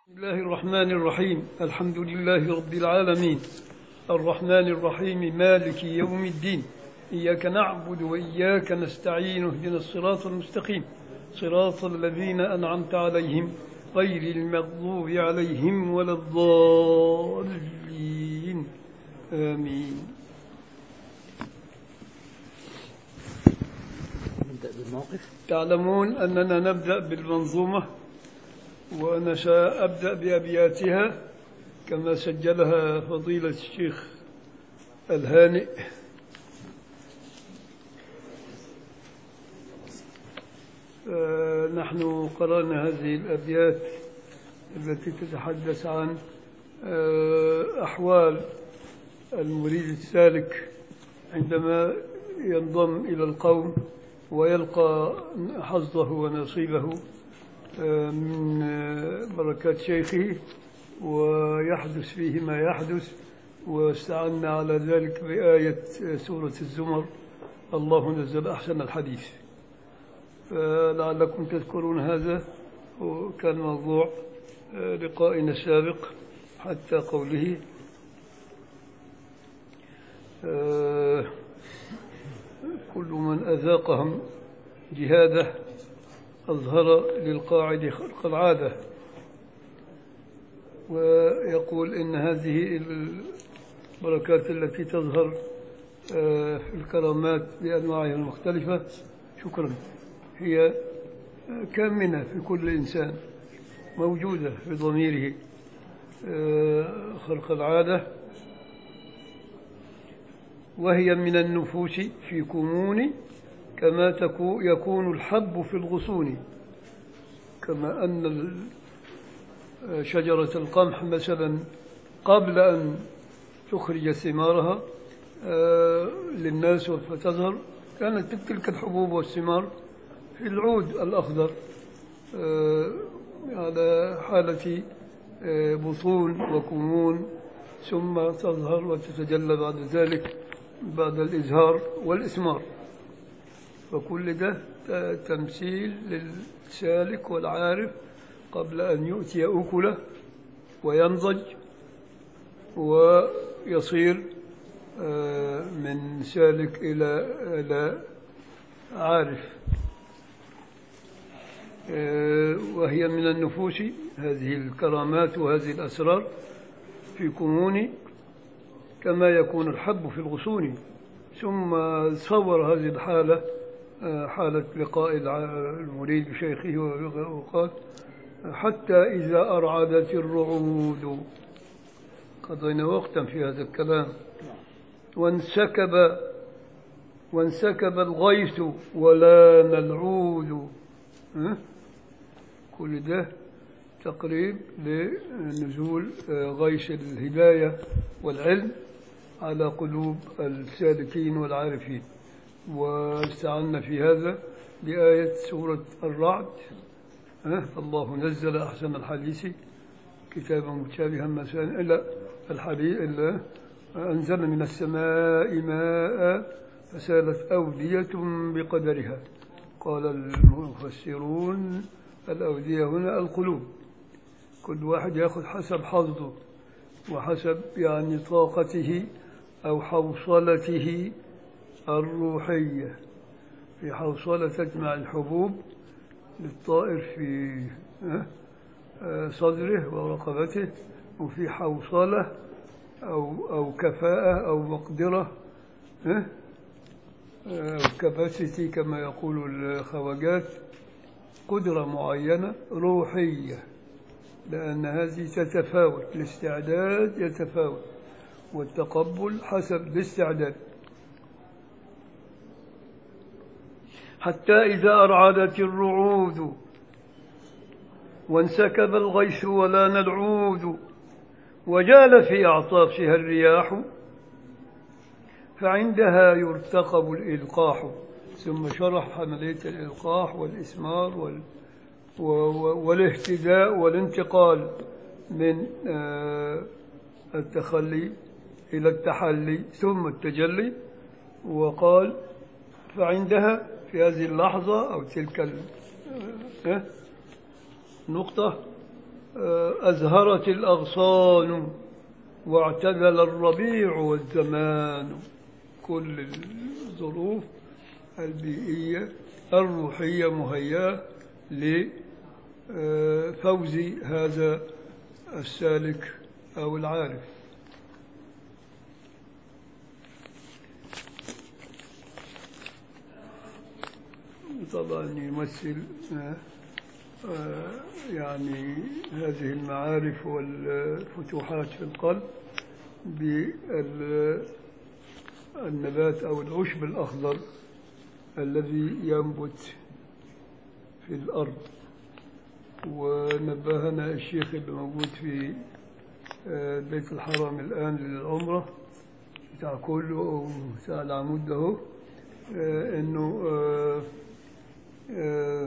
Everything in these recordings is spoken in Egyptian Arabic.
بسم الله الرحمن الرحيم الحمد لله رب العالمين الرحمن الرحيم مالك يوم الدين إياك نعبد وإياك نستعين اهدنا الصراط المستقيم صراط الذين أنعمت عليهم غير المغضوب عليهم ولا الضالين آمين نبدأ بالموقف تعلمون أننا نبدأ بالمنظومة وأنا سأبدأ بأبياتها كما سجلها فضيلة الشيخ الهانئ آه، نحن قرأنا هذه الأبيات التي تتحدث عن آه، أحوال المريد السالك عندما ينضم إلى القوم ويلقى حظه ونصيبه آه، من آه، بركات شيخه ويحدث فيه ما يحدث واستعنا على ذلك بآية آه، سورة الزمر الله نزل أحسن الحديث فلعلكم تذكرون هذا وكان موضوع آه، لقائنا السابق حتى قوله آه، كل من أذاقهم جهاده أظهر للقاعد خلق العادة ويقول إن هذه البركات التي تظهر آه، في الكرامات بأنواعها المختلفة شكرا هي آه، كامنة في كل إنسان موجودة في ضميره آه، خلق العادة وهي من النفوس في كمون كما تكو يكون الحب في الغصون كما أن ال- شجرة القمح مثلا قبل أن تخرج ثمارها آه، للناس فتظهر كانت تلك الحبوب والثمار في العود الأخضر آه، على حالة آه، بطون وكمون ثم تظهر وتتجلى بعد ذلك بعد الإزهار والإثمار وكل ده ت- تمثيل للسالك والعارف قبل أن يؤتي أكله وينضج ويصير آه، من سالك إلى إلى عارف آه، وهي من النفوس هذه الكرامات وهذه الأسرار في كمون كما يكون الحب في الغصون ثم صور هذه الحالة آه، حالة لقاء الع- المريد بشيخه وقال حتى إذا أرعدت الرعود قضينا وقتا في هذا الكلام وانسكب وانسكب الغيث ولان العود ها؟ كل ده تقريب لنزول آه، غيث الهداية والعلم على قلوب السالكين والعارفين واستعنا في هذا بآية سورة الرعد ها؟ الله نزل أحسن الحديث كتابا متشابها مثلا إلا الحديث إلا أنزل من السماء ماء فسالت أودية بقدرها قال المفسرون الأودية هنا القلوب كل واحد يأخذ حسب حظه وحسب يعني طاقته أو حوصلته الروحية في حوصلة تجمع الحبوب للطائر في آه، آه، صدره ورقبته وفي حوصلة أو أو كفاءة أو مقدرة آه، أو كباسيتي كما يقول الخواجات قدرة معينة روحية لأن هذه تتفاوت الاستعداد يتفاوت والتقبل حسب الاستعداد حتى إذا أرعدت الرعود وانسكب الغيث ولان العود وجال في أعطافها الرياح فعندها يرتقب الإلقاح ثم شرح عملية الإلقاح والإسمار وال و- و- والاهتداء والانتقال من آه، التخلي إلى التحلي ثم التجلي وقال فعندها في هذه اللحظة أو تلك ال- آه، نقطة آه، أزهرت الأغصان واعتدل الربيع والزمان كل الظروف البيئية الروحية مهيئة لفوز هذا السالك أو العارف طبعا يمثل آه، آه، يعني هذه المعارف والفتوحات في القلب بالنبات أو العشب الأخضر الذي ينبت في الأرض ونبهنا الشيخ اللي موجود في آه، بيت الحرم الآن للعمرة بتاع كله بتاع العمود ده هو، آه، إنه آه، آه،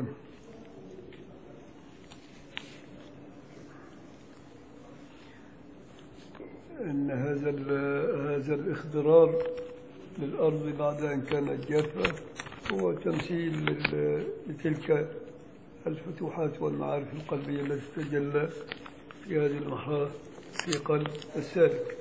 أن هذا ال- هذا الاخضرار للأرض بعد أن كانت جافة هو تمثيل لل- لتلك الفتوحات والمعارف القلبية التي تتجلى في هذه المرحلة في قلب السالك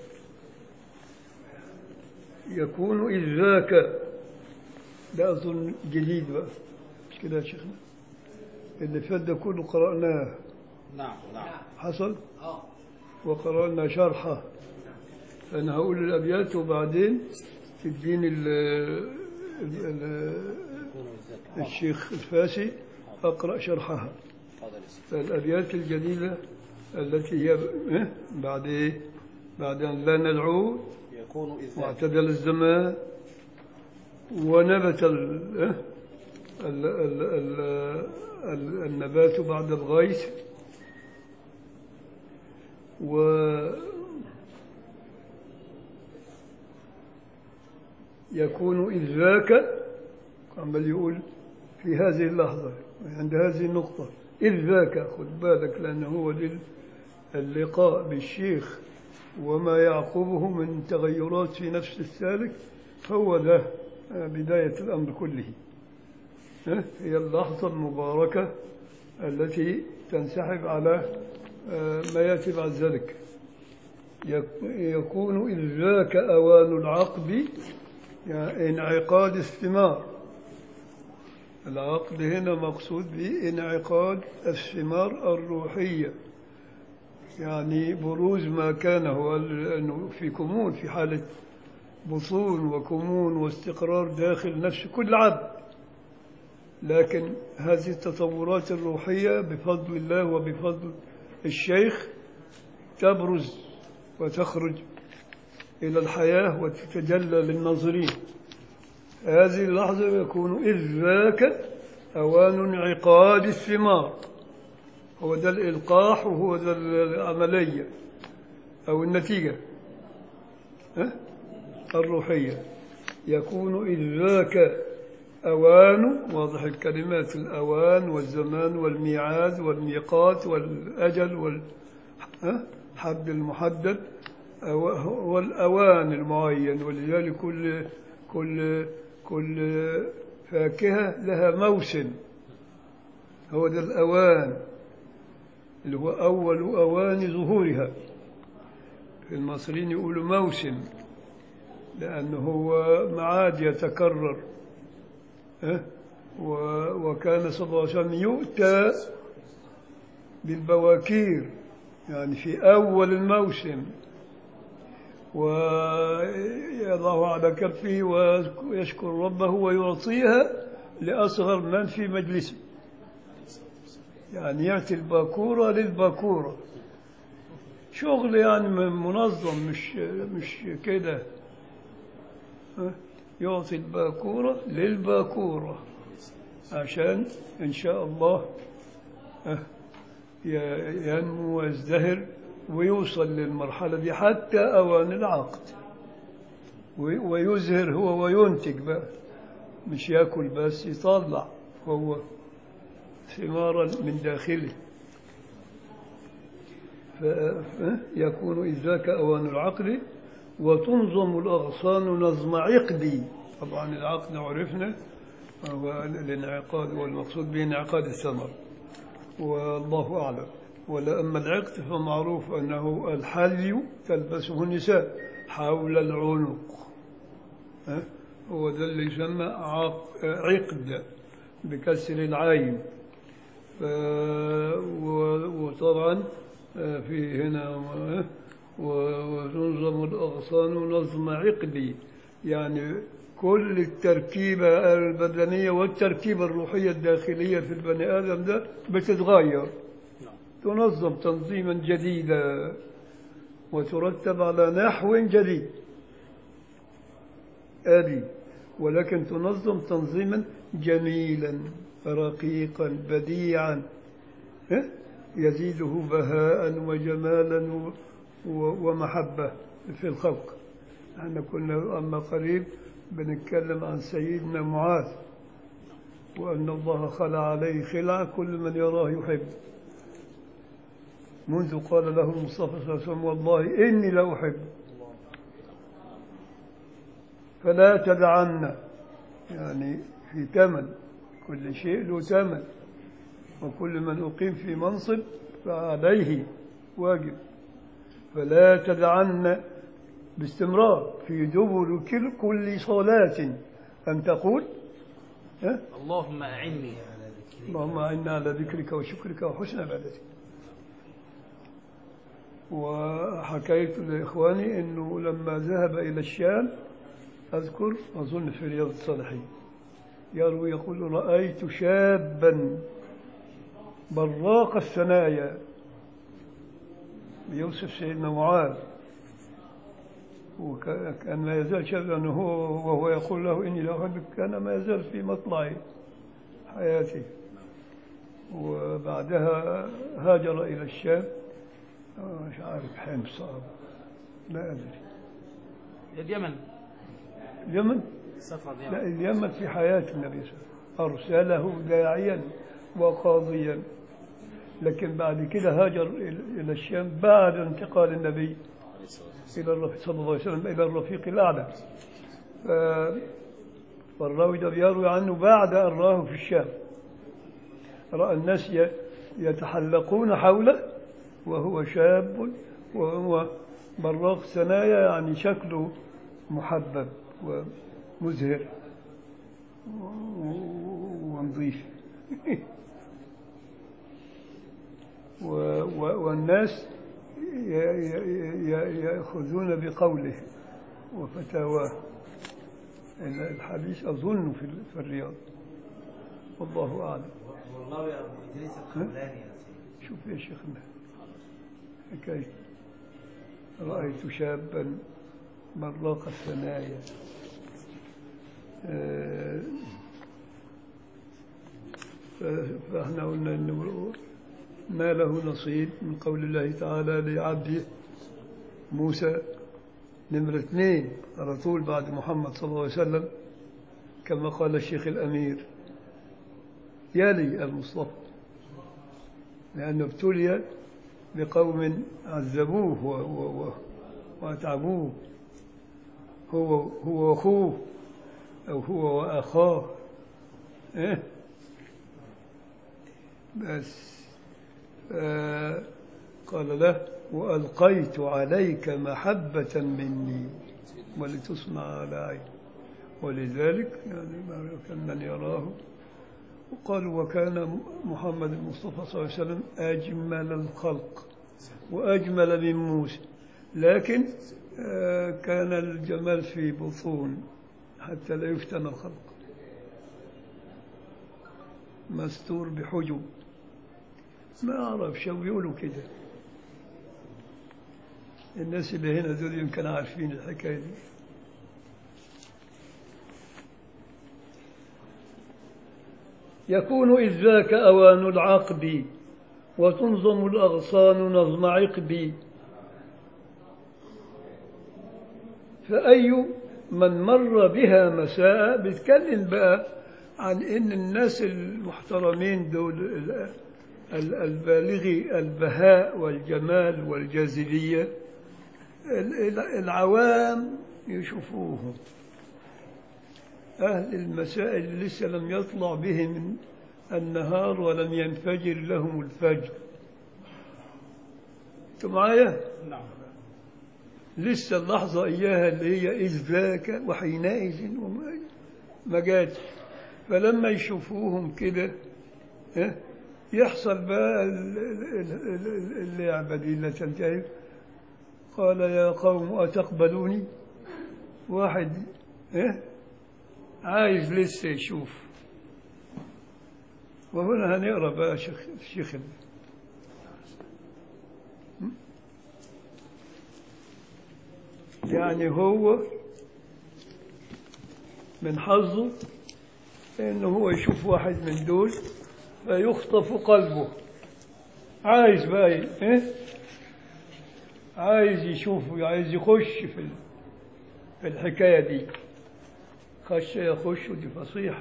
يكون إذ ذاك لا أظن جديد بقى مش كده يا شيخنا اللي فات ده كله قرأناه نعم نعم حصل اه وقرأنا شرحه أنا هقول الأبيات وبعدين تديني ال ال يكون الذكر الشيخ الفاسي أقرأ شرحها تفضل يا سيدي فالأبيات الجديدة التي هي إيه؟ بعد إيه؟ بعد أن لا ندعو يكون إذ ذاك واعتدل الزمان ونبت ال إيه؟ ال ال ال ال النبات بعد الغيث و يكون إذ ذاك عمال يقول في هذه اللحظة عند هذه النقطة إذ ذاك خد بالك لأنه هو لل- اللقاء بالشيخ وما يعقبه من تغيرات في نفس السالك هو ده آه، بداية الأمر كله آه، هي اللحظة المباركة التي تنسحب على آه، ما يأتي بعد ذلك يك- يكون إذ ذاك أوان العقد يعني انعقاد الثمار العقد هنا مقصود به انعقاد الثمار الروحية يعني بروز ما كان هو ال- أنه في كمون في حالة بطون وكمون واستقرار داخل نفس كل عبد لكن هذه التطورات الروحية بفضل الله وبفضل الشيخ تبرز وتخرج إلى الحياة وتتجلى للناظرين هذه اللحظة يكون إذ ذاك أوان انعقاد الثمار هو ده الإلقاح وهو ده العملية أو النتيجة ها؟ الروحية يكون إذ ذاك أوان واضح الكلمات الأوان والزمان والميعاد والميقات والأجل وال ها؟ حد المحدد أو- هو الأوان المعين ولذلك كل كل كل فاكهة لها موسم هو ده الأوان اللي هو أول أوان ظهورها المصريين يقولوا موسم لأنه هو معاد يتكرر أه؟ و- وكان صلى الله عليه وسلم يؤتى بالبواكير يعني في أول الموسم ويضعها على كفه ويشكر ربه ويعطيها لأصغر من في مجلسه يعني يأتي الباكورة للباكورة شغل يعني منظم مش مش كده ها؟ يعطي الباكورة للباكورة عشان إن شاء الله ها، ي- ينمو ويزدهر ويوصل للمرحلة دي حتى أوان العقد وي- ويزهر هو وينتج بقى مش ياكل بس يطلع هو ثمارا من داخله فيكون إذ ذاك أوان العقد وتنظم الأغصان نظم عقدي طبعا العقد عرفنا هو الانعقاد والمقصود به انعقاد الثمر والله أعلم ولا أما العقد فمعروف أنه الحلي تلبسه النساء حول العنق ها؟ هو ده اللي يسمى عق- عقد بكسر العين ف- و- وطبعا آه، في هنا آه، و- وننظم الأغصان نظم عقدي يعني كل التركيبة البدنية والتركيبة الروحية الداخلية في البني آدم ده بتتغير نعم تنظم تنظيما جديدا وترتب على نحو جديد آدي ولكن تنظم تنظيما جميلا رقيقا بديعا ها؟ يزيده بهاء وجمالا و- و- ومحبة في الخلق احنا كنا أما قريب بنتكلم عن سيدنا معاذ وأن الله خلع عليه خلع كل من يراه يحب منذ قال له المصطفى صلى الله عليه وسلم والله إني لأحب فلا تدعن يعني في ثمن كل شيء له ثمن وكل من أقيم في منصب فعليه واجب فلا تدعن باستمرار في دبر كل- كل صلاة أن تقول ها؟ اللهم أعني اللهم أعنا على ذكرك وشكرك وحسن عبادتك وحكيت لإخواني أنه لما ذهب إلى الشام أذكر أظن في رياض الصالحين يروي يقول رأيت شابا براق الثنايا يوسف سيدنا معاذ وكان ما يزال شابا هو وهو يقول له إني لا أحبك كان ما يزال في مطلع حياته وبعدها هاجر إلى الشام آه، مش عارف حمص أو لا أدري اليمن اليمن سفر لا يعني اليمن في حياة النبي صلى الله عليه وسلم أرسله داعيا وقاضيا لكن بعد كده هاجر إلى إلى الشام بعد انتقال النبي إلى الرفيق صلى الله عليه وسلم إلى الرفيق الأعلى ف- فالراوي ده بيروي عنه بعد أن راه في الشام رأى الناس ي- يتحلقون حوله وهو شاب وهو براق ثنايا يعني شكله محبب ومزهر و- ونظيف و- و- والناس ي- ي- ي- يأخذون بقوله وفتاواه الحديث أظن في في الرياض والله أعلم والله يا ابو ادريس الخولاني يا سيدي شوف يا شيخنا حكاية رأيت شابا براق الثنايا آه، ف- فاحنا قلنا انه ما له نصيب من قول الله تعالى لعبده موسى نمرة اثنين على طول بعد محمد صلى الله عليه وسلم كما قال الشيخ الأمير يلي المصطفى لأنه ابتلي بقوم عذبوه و- و- و- وأتعبوه هو هو وأخوه أو هو وأخاه إيه؟ بس آه قال له وألقيت عليك محبة مني ولتصنع على عيني ولذلك يعني ما كان من يراه وقالوا وكان محمد المصطفى صلى الله عليه وسلم أجمل الخلق وأجمل من موسى لكن آه، كان الجمال في بطون حتى لا يفتن الخلق مستور بحجب ما أعرف شو بيقولوا كده الناس اللي هنا دول يمكن عارفين الحكاية دي يكون إذ ذاك أوان العقد وتنظم الأغصان نظم عقد فأي من مر بها مساء بيتكلم بقى عن إن الناس المحترمين دول ال- ال- البالغي البهاء والجمال والجاذبية ال- ال- العوام يشوفوهم أهل المسائل اللي لسه لم يطلع بهم النهار ولم ينفجر لهم الفجر انتوا معايا نعم لسه اللحظة إياها اللي هي إذ ذاك وحينئذ وما ما جاتش فلما يشوفوهم كده ها، يحصل بقى ال- ال- ال- ال- اللعبة دي اللي تنتهي قال يا قوم أتقبلوني واحد ها، عايز لسه يشوف وهنا هنقرا بقى شيخ الشيخ ال- يعني هو من حظه انه هو يشوف واحد من دول فيخطف قلبه عايز بقى ي- ايه عايز يشوفه عايز يخش في ال- في الحكايه دي خش يخش ودي فصيحه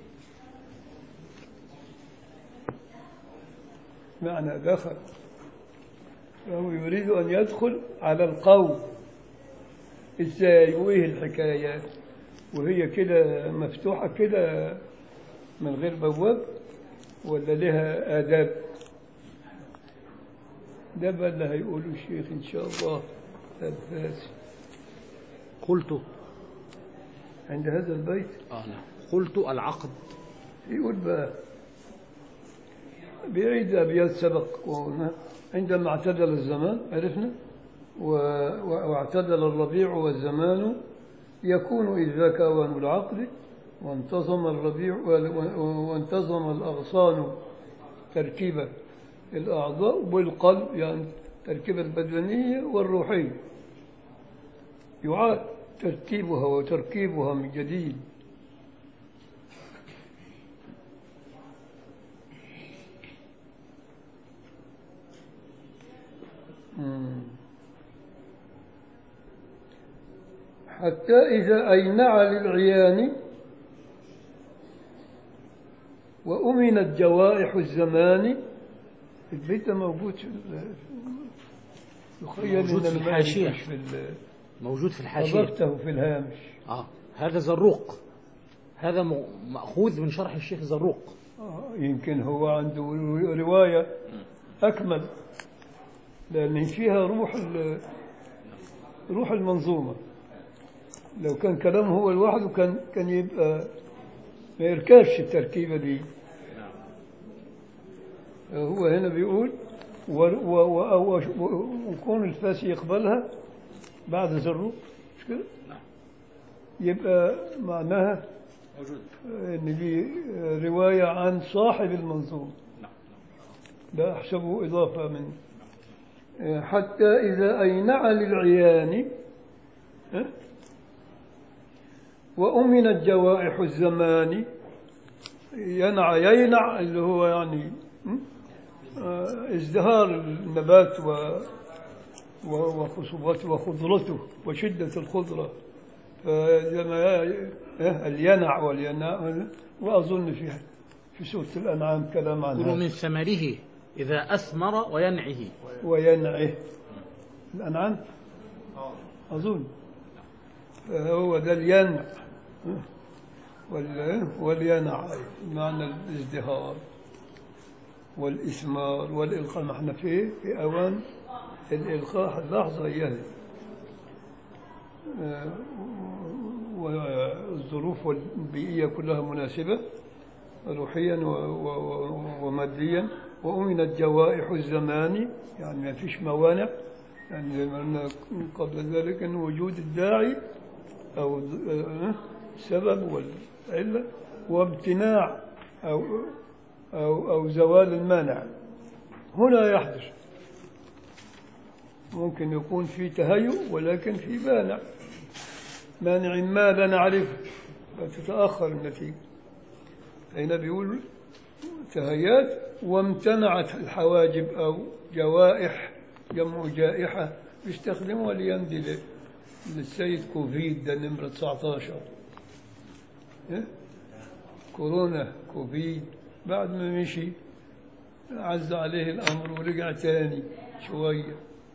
معنى دخل فهو يريد ان يدخل على القوم ازاي وايه الحكايات وهي كده مفتوحه كده من غير بواب ولا لها آداب ده بقى اللي هيقوله الشيخ إن شاء الله الفاسي قلت عند هذا البيت اه نعم قلت العقد يقول بقى بيعيد أبيات سبق وقلنا عندما اعتدل الزمان عرفنا و- و- واعتدل الربيع والزمان يكون إذ ذاك أوان العقد وانتظم الربيع و- و- وانتظم الأغصان تركيب الأعضاء والقلب يعني التركيبة البدنية والروحية يعاد ترتيبها وتركيبها من جديد مم. حتى إذا أينع للعيان وأمنت جوائح الزمان البيت ده موجود في ال- يخيل موجود إن في أنا ما الحاشية. عرفتش في ال- موجود في الحاشية نظرته في الهامش اه هذا زروق هذا م- مأخوذ من شرح الشيخ زروق آه، يمكن هو عنده رواية أكمل لأن فيها روح ال- روح المنظومة لو كان كلامه هو لوحده كان كان يبقى ما يركبش التركيبة دي هو هنا بيقول و- و- و- و- وكون الفاسي يقبلها بعد زروق مش كده؟ يبقى معناها موجود ان دي روايه عن صاحب المنظوم لا احسبه اضافه من حتى اذا اينع للعيان ها؟ وامنت جوائح الزمان ينع يينع اللي هو يعني م? آه، ازدهار النبات و و- وخصوبته وخضرته وشدة الخضرة فلما ي- الينع والينع وأظن في في سورة الأنعام كلام كلوا عنها من ثمره إذا أثمر وينعه وينعه الأنعام أظن فهو ده الينع وال- والينع معنى الازدهار والإثمار والإلقاء ما احنا في في أوان الإلقاء اللحظة هي هذه. آه، والظروف البيئية كلها مناسبة روحيا و- و- و- وماديا وأمنت جوائح الزمان يعني ما فيش موانع يعني زي ما قلنا قبل ذلك أن وجود الداعي أو آه، السبب والعلة وامتناع أو أو أو زوال المانع هنا يحدث ممكن يكون في تهيؤ ولكن في مانع مانع ما لا نعرفه فتتأخر النتيجة هنا بيقول تهيأت وامتنعت الحواجب أو جوائح جمع جائحة يستخدمها ليمضي للسيد كوفيد ده نمرة 19 إيه؟ كورونا كوفيد بعد ما مشي عز عليه الأمر ورجع تاني شوية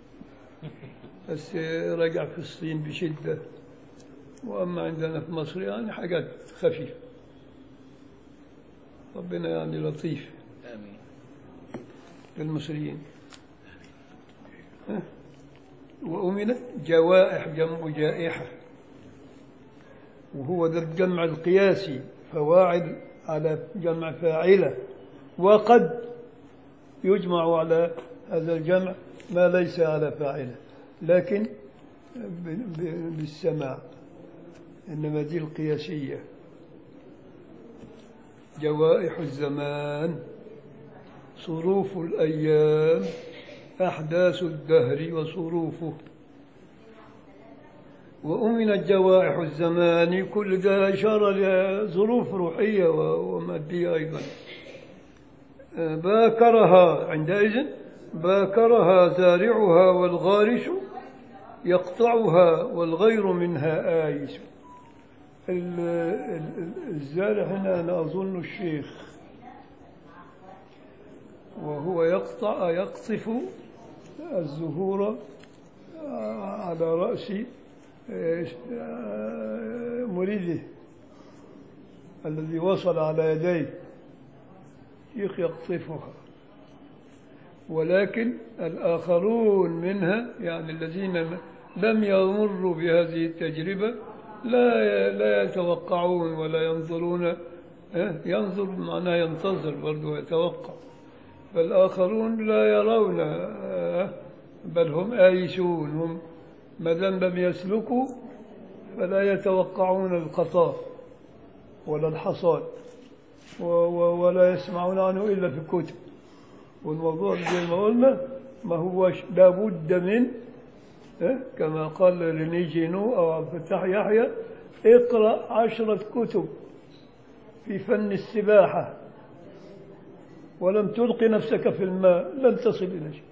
بس رجع في الصين بشدة وأما عندنا في مصر يعني حاجات خفيفة ربنا يعني لطيف آمين بالمصريين ها؟ وأمنت جوائح جمع جائحة وهو ده الجمع القياسي فواعل على جمع فاعلة وقد يجمع على هذا الجمع ما ليس على فاعلة لكن ب- ب- بالسماع إنما دي القياسية جوائح الزمان صروف الأيام أحداث الدهر وصروفه وأمنت جوائح الزمان كل ده إشارة لظروف روحية و- ومادية أيضا آه، باكرها عندئذ باكرها زارعها والغارس يقطعها والغير منها آيس ال- ال- ال- الزارع هنا أنا أظن الشيخ وهو يقطع يقطف الزهور على رأس مريده الذي وصل على يديه شيخ يقطفها ولكن الآخرون منها يعني الذين لم يمروا بهذه التجربة لا لا يتوقعون ولا ينظرون ها، ينظر معناه ينتظر برضه يتوقع فالآخرون لا يرون آه، بل هم آيسون هم ما دام لم يسلكوا فلا يتوقعون القطاف ولا الحصاد و- و- ولا يسمعون عنه إلا في الكتب والموضوع زي ما قلنا ما هوش لابد من آه، كما قال ريني جينو أو عبد الفتاح يحيى اقرأ عشرة كتب في فن السباحة ولم تلق نفسك في الماء لن تصل إلى شيء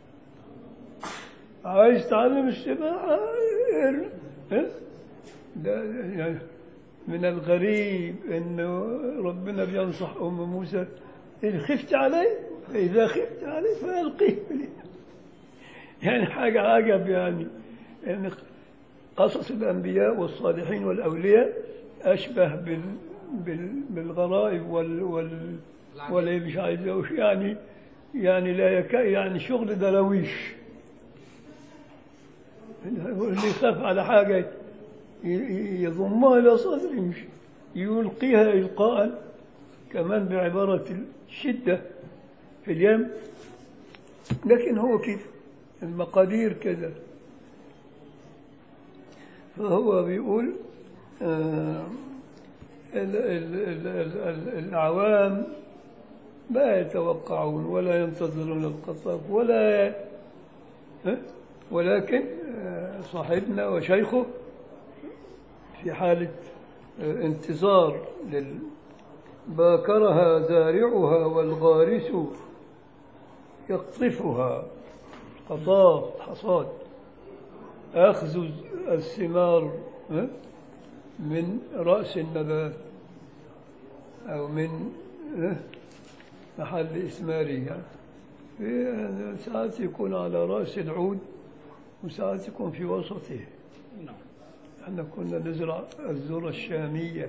عايز تعلم السباحة ار- اه؟ ده يعني من الغريب أنه ربنا بينصح أم موسى إن خفت عليه فإذا خفت عليه فألقيه في اليم. يعني حاجة عجب يعني يعني قصص الأنبياء والصالحين والأولياء أشبه بال بال بالغرائب وال وال ولا مش عايز أقول يعني يعني لا يك يعني شغل درويش اللي يخاف على حاجة ي- ي- يضمها إلى صدره مش يلقيها إلقاء كمان بعبارة الشدة في اليم لكن هو كيف المقادير كذا فهو بيقول آه ال- ال- ال- ال- ال- العوام لا يتوقعون ولا ينتظرون القطاف ولا ها؟ ولكن آه، صاحبنا وشيخه في حالة آه، انتظار لل باكرها زارعها والغارس يقطفها قطاف حصاد أخذ الثمار ها؟ من رأس النبات أو من ها؟ محل إثماره يعني في- ساعات يكون على رأس العود وساعات يكون في وسطه نعم احنا كنا نزرع الذرة الشامية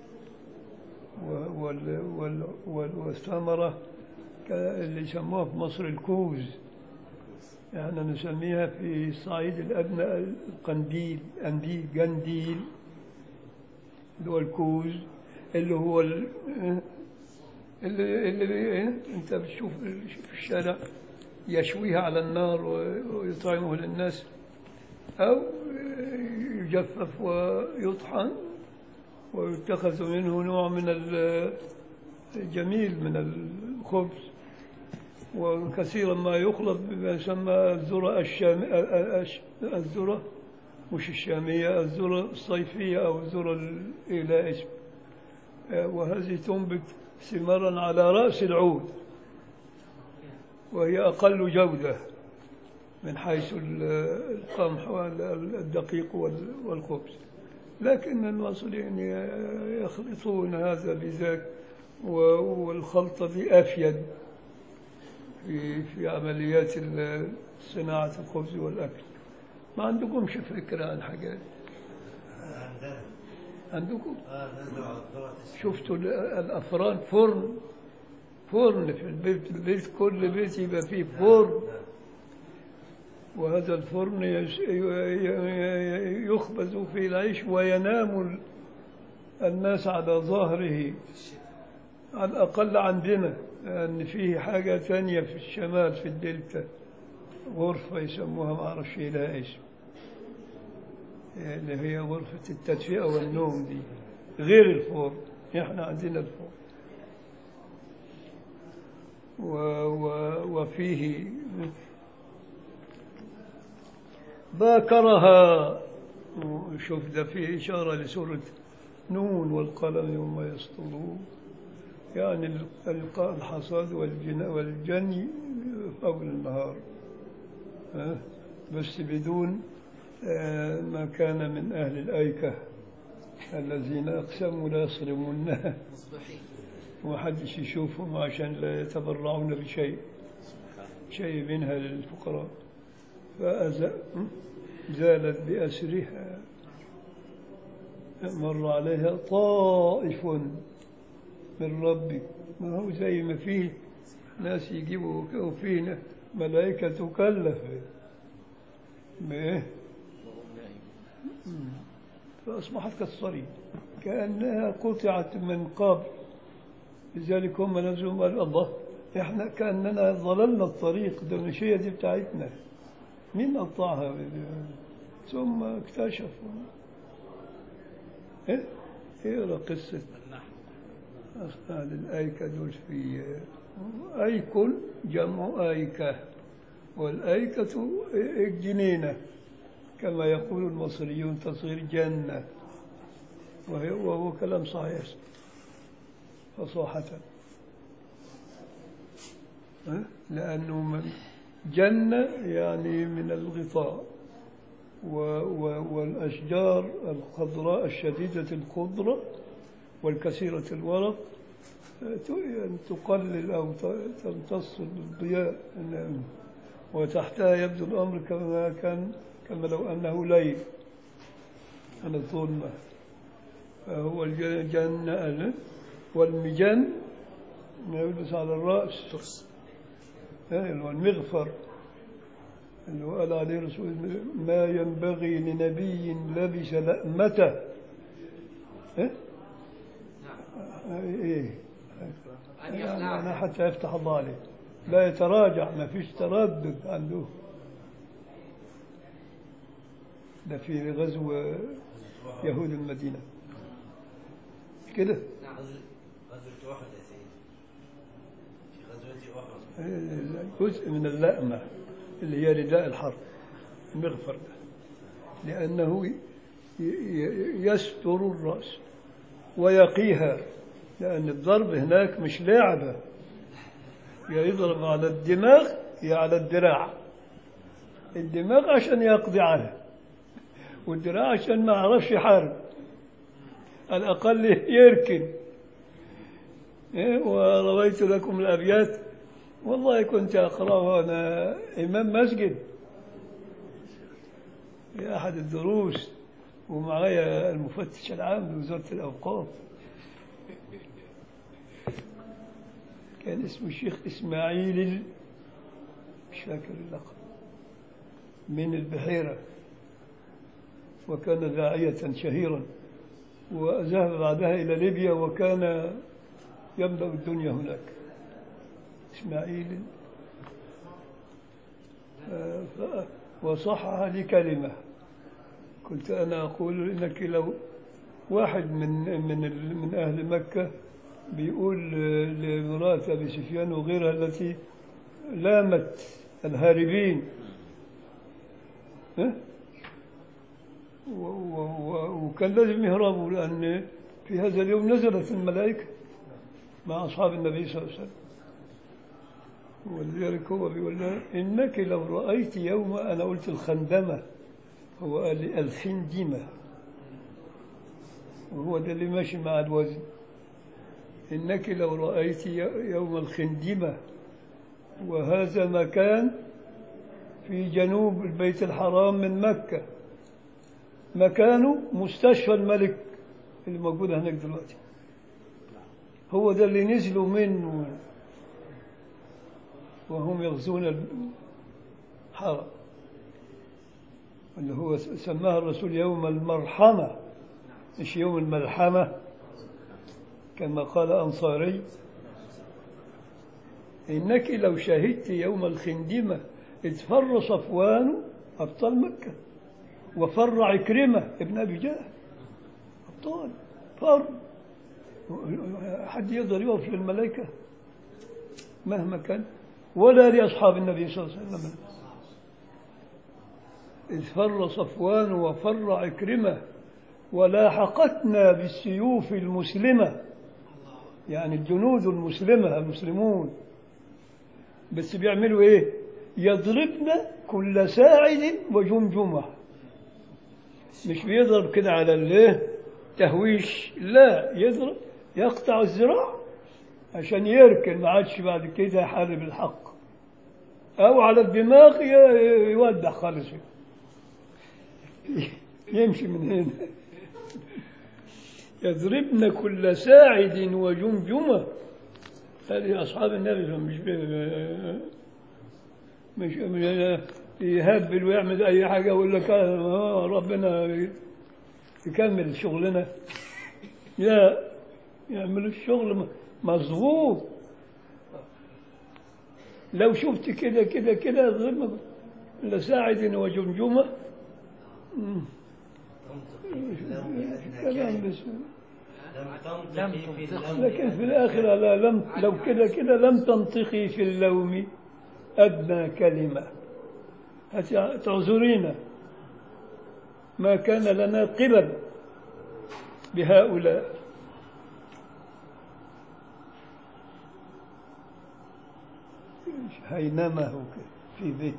و- وال وال وال والثمرة ك- اللي يسموها في مصر الكوز احنا نسميها في الصعيد الأدنى القنديل أنديل جنديل اللي هو الكوز اللي هو ال- اللي, اللي بي- انت بتشوف في الشارع يشويها على النار و- ويطعمه للناس أو يجفف ويطحن ويتخذ منه نوع من ال- الجميل من الخبز وكثيرا ما يخلط بما يسمى الذرة الشام الذرة مش الشامية الذرة الصيفية أو الذرة ال- إلى اسم وهذه تنبت ثمارا على رأس العود وهي أقل جودة من حيث ال- القمح والدقيق وال- والخبز لكن المصريين ي- يخلطون هذا بذاك و- والخلطة دي أفيد في في عمليات ال- صناعة الخبز والأكل ما عندكمش فكرة عن حاجات عندنا عندكم اه نزرع الذرة شفتوا ال- الأفران فرن فرن في البيت البيت كل بيت يبقى فيه فرن وهذا الفرن يس- ي- ي- يخبز فيه العيش وينام ال- الناس على ظهره على الأقل عندنا لأن فيه حاجة ثانية في الشمال في الدلتا غرفة يسموها ما أعرفش إيه لها اسم اللي هي غرفة التدفئة والنوم دي غير الفور إحنا عندنا الفور و و وفيه باكرها شوف ده فيه إشارة لسورة نون والقلم يوم يسطرون يعني إلقاء الحصاد والجن والجني في أول النهار ها؟ بس بدون آه، ما كان من أهل الأيكة الذين أقسموا لا يصرمونها ومحدش يشوفهم عشان لا يتبرعون بشيء شيء منها للفقراء فأز- زالت بأسرها مر عليها طائف من ربك ما هو زي ما فيه ناس يجيبوا وفيه ملائكة تكلف بإيه؟ فأصبحت كالصريم كأنها قطعت من قبل لذلك هم نفسهم قال الله احنا كأننا ضللنا الطريق ده مش هي دي بتاعتنا مين قطعها ثم اكتشفوا ايه اقرا قصة أهل الأيكة دول في أيكل جمع أيكة والأيكة الجنينة كما يقول المصريون تصغير جنة وهي- وهو كلام صحيح فصاحة ها؟ لأنه من جنة يعني من الغطاء و و والأشجار الخضراء الشديدة الخضرة والكثيرة الورق ت- يعني تقلل أو ت- تمتص الضياء نعم. وتحتها يبدو الأمر كما كان كما لو أنه ليل عن الظلمة فهو الجنة والمجن ما يلبس على الرأس ترس إيه، اللي هو المغفر اللي هو قال عليه رسول الله، ما ينبغي لنبي لبس لأمته إيه؟ إيه يعني أنا حتى يفتح الله عليه لا يتراجع ما فيش تردد عنده ده في غزو يهود المدينة كده غزوة أحد يا سيدي في غزوة أحد جزء من اللأمة اللي هي رداء الحرب المغفر ده لأنه ي- ي- يستر الرأس ويقيها لأن الضرب هناك مش لعبة يا يضرب على الدماغ يا على الدراع الدماغ عشان يقضي عنها والدراع عشان ما يعرفش يحارب على الأقل يركن إيه، ورويت لكم الأبيات والله كنت أقرأها وأنا إمام مسجد في أحد الدروس ومعايا المفتش العام لوزارة الأوقاف كان اسمه الشيخ إسماعيل ال- مش فاكر اللقب من البحيرة وكان داعية شهيرا وذهب بعدها إلى ليبيا وكان يملأ الدنيا هناك إسماعيل آه، ف- وصحح لي كلمة كنت أنا أقول إنك لو واحد من من ال- من أهل مكة بيقول آه، لامرأة أبي سفيان وغيرها التي لامت الهاربين ها؟ و- و- و- وكان لازم يهربوا لأن في هذا اليوم نزلت الملائكة مع أصحاب النبي صلى الله عليه وسلم ولذلك هو بيقول لها إنك لو رأيت يوم أنا قلت الخندمة هو قال لي الخندمة وهو ده اللي ماشي مع الوزن إنك لو رأيت ي- يوم الخندمة وهذا مكان في جنوب البيت الحرام من مكة مكانه مستشفى الملك اللي موجود هناك دلوقتي هو ده اللي نزلوا منه وهم يغزون الحرم اللي هو سماها الرسول يوم المرحمة مش يوم الملحمة كما قال أنصاري إنك لو شهدت يوم الخندمة إذ فر صفوان أبطال مكة وفر عكرمة ابن أبي جهل أبطال فر حد يقدر يقف للملائكة مهما كان ولا لأصحاب النبي صلى الله عليه وسلم إذ فر صفوان وفر عكرمة ولاحقتنا بالسيوف المسلمة يعني الجنود المسلمة المسلمون بس بيعملوا ايه يضربن كل ساعد وجمجمة مش بيضرب كده على الايه تهويش لا يضرب يقطع الذراع عشان يركن ما عادش بعد كده يحارب الحق او على الدماغ ي- يودع خالص يمشي من هنا يضربن كل ساعد وجمجمة هذه أصحاب النبي مش بي- مش مش يهبل ويعمل أي حاجة يقول لك آه، ربنا يكمل شغلنا لا يعمل الشغل م- مظبوط لو شفت كده كده كده يضربنا كل ساعد وجمجمة مم. كلام بس لم تنطقي في اللوم لكن في الآخرة لا لم لو كده كده لم تنطقي في اللوم أدنى كلمة هت- تعذرينا ما كان لنا قبل بهؤلاء هينما هو في بيت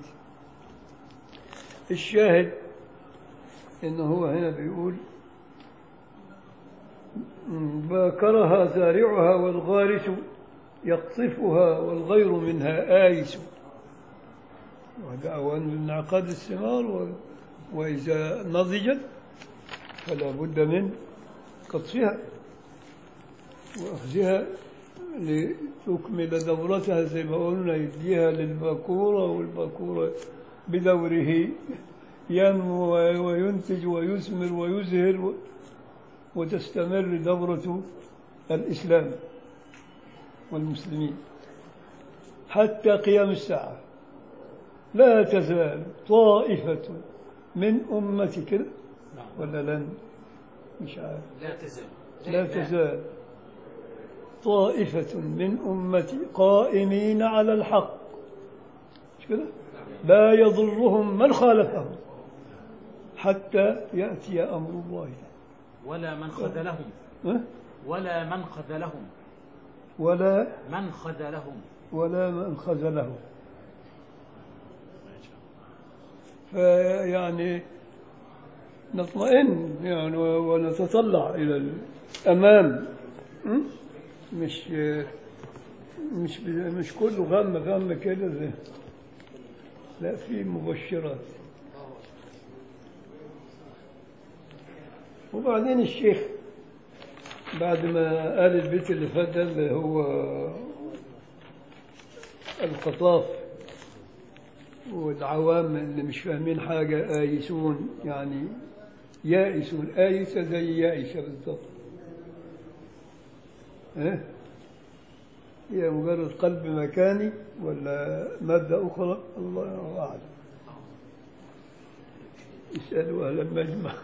الشاهد انه هو هنا بيقول باكرها زارعها والغارس يقطفها والغير منها آيس وهذا أوان انعقاد الثمار و... وإذا نضجت فلا بد من قطفها وأخذها لتكمل دورتها زي ما قلنا يديها للباكورة والباكورة بدوره ينمو وينتج ويثمر ويزهر و... وتستمر دورة الإسلام والمسلمين حتى قيام الساعة لا تزال طائفة من أمتك ولا لن مش عارف لا تزال لا تزال طائفة من أمتي قائمين على الحق مش كده لا يضرهم من خالفهم حتى يأتي أمر الله ولا من خذلهم ها؟ ولا من خذلهم ولا من خذلهم ولا من خذله فيعني نطمئن يعني ونتطلع إلى الأمام م? مش مش مش كله غم غم كده زي لا في مبشرات وبعدين الشيخ بعد ما قال البيت اللي فات ده اللي هو القطاف والعوام اللي مش فاهمين حاجة آيسون يعني يائسون آيسة زي يائسة بالضبط إيه؟ هي مجرد قلب مكاني ولا مادة أخرى الله أعلم اسألوا أهل المجمع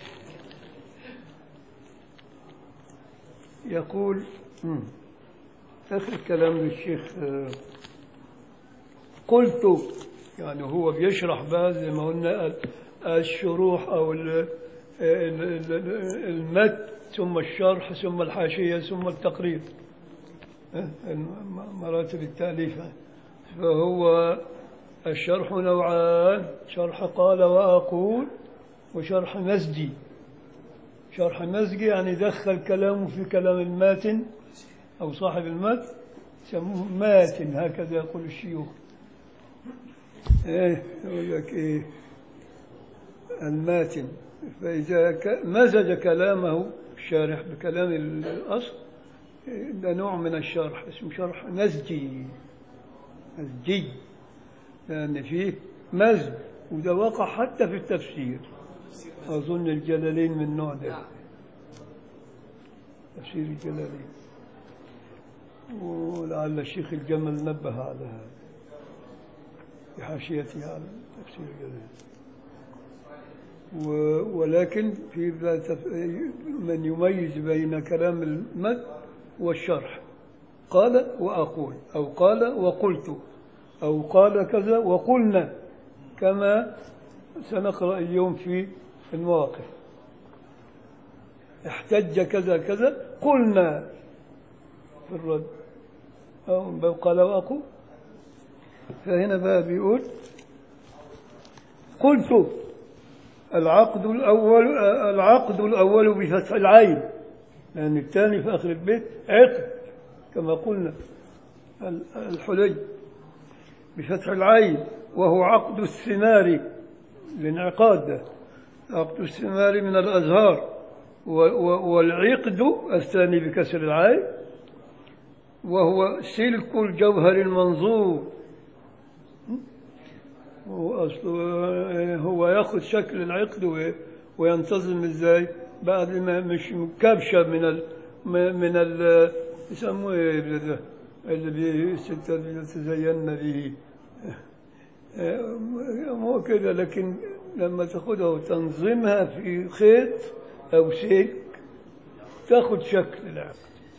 يقول مم. آخر كلام للشيخ آه، قلت يعني هو بيشرح بقى زي ما قلنا ال- الشروح أو ال- ال- ال- المت ثم الشرح ثم الحاشية ثم التقرير آه، الم- مراتب التأليف فهو الشرح نوعان شرح قال وأقول وشرح مسجي شرح مزجي يعني دخل كلامه في كلام الماتن أو صاحب المتن يسموه ماتن هكذا يقول الشيوخ إيه يقول لك إيه الماتن فإذا ك- مزج كلامه الشارح بكلام الأصل إيه، ده نوع من الشرح اسمه شرح نسجي نسجي لأن فيه مزج وده وقع حتى في التفسير أظن الجلالين من النوع ده تفسير الجلالين ولعل الشيخ الجمل نبه على هذا في حاشيته على تفسير الجلالين و- ولكن في ذا تف- من يميز بين كلام المد والشرح قال وأقول أو قال وقلت أو قال كذا وقلنا كما سنقرأ اليوم في المواقف احتج كذا كذا قلنا في الرد أو قال وأقول فهنا بقى بيقول قلت العقد الأول العقد الأول بفتح العين لأن الثاني في آخر البيت عقد كما قلنا ال- الحلي بفتح العين وهو عقد الثمار الانعقاد ده عقد الثمار من الأزهار و- و- والعقد الثاني بكسر العين وهو سلك الجوهر المنظور هو أصله هو ياخذ شكل العقد و- وينتظم ازاي بعد ما مش كبشه من ال من ال يسموه ايه ده اللي بي- الستات يتزين به مو كده لكن لما تاخدها وتنظمها في خيط او سلك تاخد شكل العقد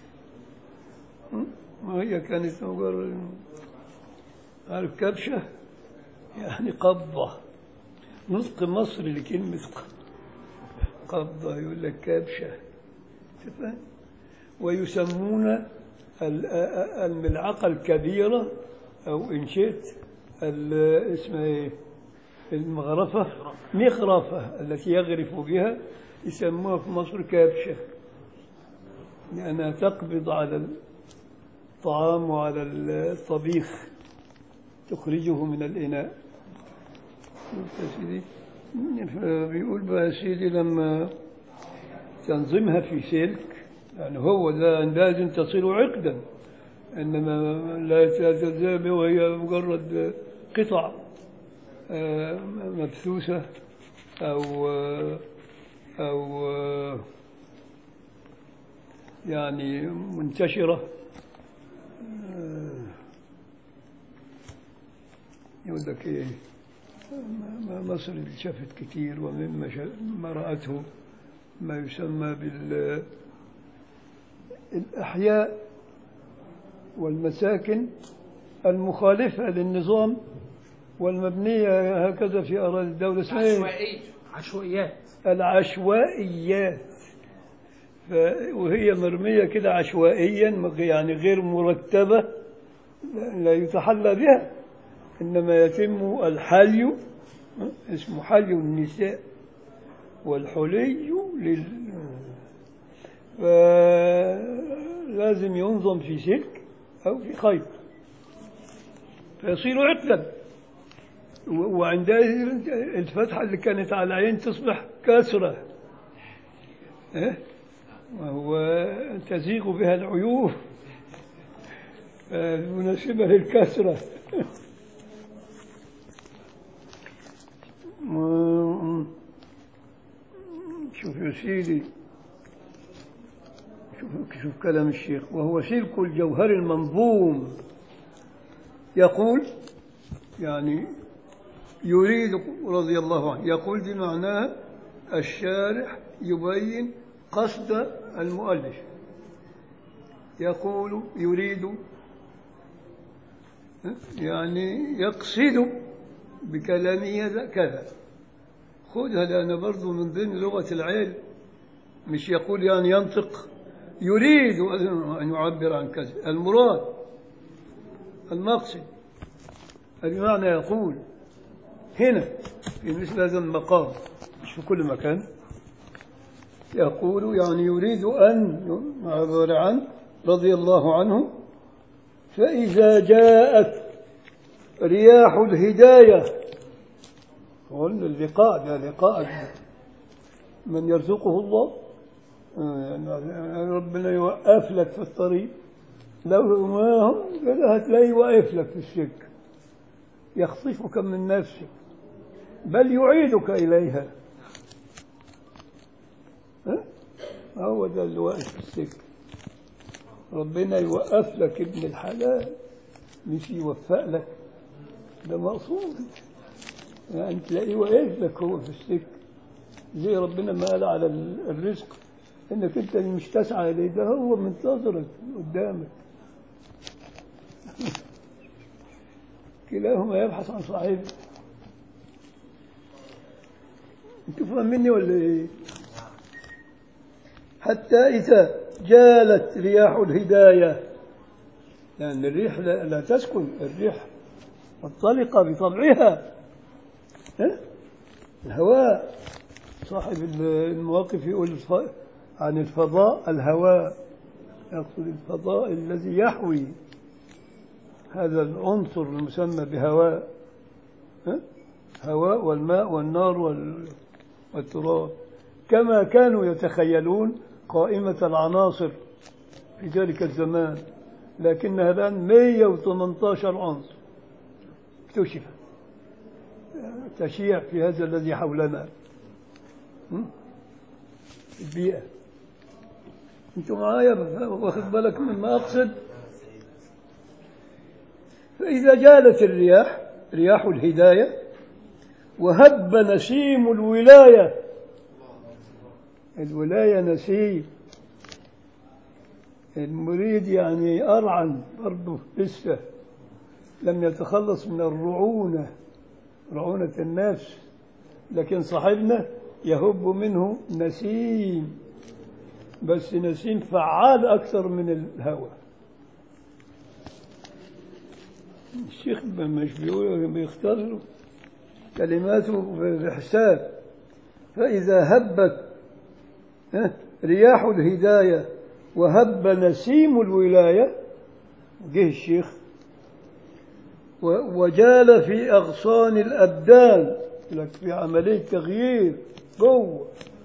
ما هي كانت مجرد عارف كبشه يعني قبضة نطق مصري لكلمة قبضة يقول لك كابشة تفهم ويسمون ال- الملعقة الكبيرة أو إن شئت ال- اسمها إيه المغرفة مغرفة التي يغرف بها يسموها في مصر كابشة لأنها تقبض على الطعام وعلى الطبيخ تخرجه من الإناء قلت يا سيدي فبيقول بقى يا سيدي لما تنظمها في سلك يعني هو ده لازم تصير عقدا إنما لا تتذاب وهي مجرد قطع آه، مبثوثة أو آه، أو آه، يعني منتشرة يقول لك ايه ما- ما مصر اللي شافت كتير ومما شا- ما رأته ما يسمى بال الأحياء والمساكن المخالفة للنظام والمبنية هكذا في أراضي الدولة اسمها إيه؟ عشوائي عشوائيات العشوائيات ف... وهي مرمية كده عشوائيا يعني غير مرتبة لا- لا يتحلى بها إنما يتم الحلي اسمه حلي النساء والحلي لل فلازم ينظم في سلك أو في خيط فيصير عقدا و- وعندئذ الفتحة اللي كانت على العين تصبح كسرة إيه؟ وهو تزيغ بها العيوب مناسبة للكسرة م- شوف يا سيدي شوف, شوف كلام الشيخ وهو سلك الجوهر المنظوم يقول يعني يريد رضي الله عنه يقول بمعناه الشارح يبين قصد المؤلف يقول يريد يعني يقصد بكلامه هذا كذا خذها لأن برضو من ضمن لغة العلم مش يقول يعني ينطق يريد أن يعبر عن كذا المراد المقصد بمعنى يقول هنا في مثل هذا المقام مش في كل مكان يقول يعني يريد أن عبر عن رضي الله عنه فإذا جاءت رياح الهداية قلنا اللقاء ده لقاء من يرزقه الله يعني ربنا يوقف لك في الطريق لو ما هم كده هتلاقيه واقف لك في السكة يخطفك من نفسك بل يعيدك إليها ها؟ هو ده اللي واقف في السكة ربنا يوقف لك ابن الحلال مش يوفق لك ده مقصود يعني تلاقيه واقف لك هو في السكة زي ربنا ما قال على ال- الرزق انك انت اللي مش تسعى اليه ده هو منتظرك قدامك كلاهما يبحث عن صاحبه انتوا فاهميني ولا ايه حتى اذا جالت رياح الهدايه لان الريح لا, لا تسكن الريح منطلقه بطبعها ها؟ الهواء صاحب المواقف يقول الف- عن الفضاء الهواء يقصد الفضاء الذي يحوي هذا العنصر المسمى بهواء ها؟ هواء والماء والنار وال- والتراب كما كانوا يتخيلون قائمة العناصر في ذلك الزمان لكنها الآن 118 عنصر اكتشف تشيع في هذا الذي حولنا م? البيئة انتم معايا واخد بالك مما أقصد فإذا جالت الرياح رياح الهداية وهب نسيم الولاية الولاية نسيم المريد يعني أرعن برضه لسه لم يتخلص من الرعونة رعونة النفس لكن صاحبنا يهب منه نسيم بس نسيم فعال أكثر من الهوى الشيخ مش بيقول بيختار كلماته بحساب فإذا هبت ها، رياح الهداية وهب نسيم الولاية جه الشيخ و- وجال في أغصان الأبدان لك في عملية تغيير جوه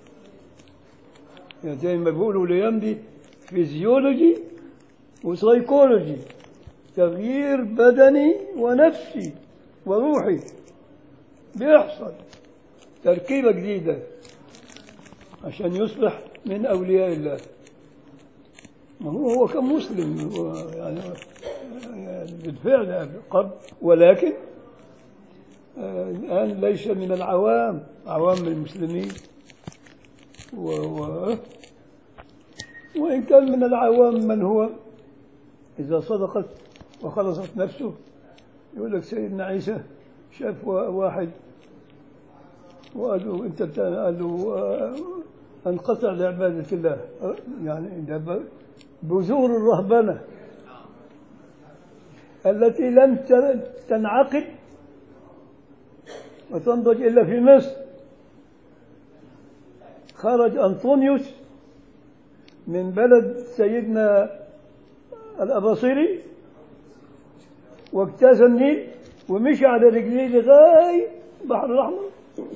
يعني زي ما بيقولوا الأيام دي فيزيولوجي وسايكولوجي تغيير بدني ونفسي وروحي بيحصل تركيبة جديدة عشان يصبح من أولياء الله ما هو هو كان مسلم هو يعني يعني بالفعل قبل ولكن آه، الآن ليس من العوام عوام المسلمين و و وإن كان من العوام من هو إذا صدقت وخلصت نفسه يقول لك سيدنا عيسى شاف وا- واحد وقال له أنت بتا- قال له آه، انقطع لعبادة الله آه، يعني ده ب- بذور الرهبنة التي لم ت- تنعقد وتنضج إلا في مصر خرج أنطونيوس من بلد سيدنا الأباصيري واجتاز النيل ومشي على رجليه لغاية البحر الأحمر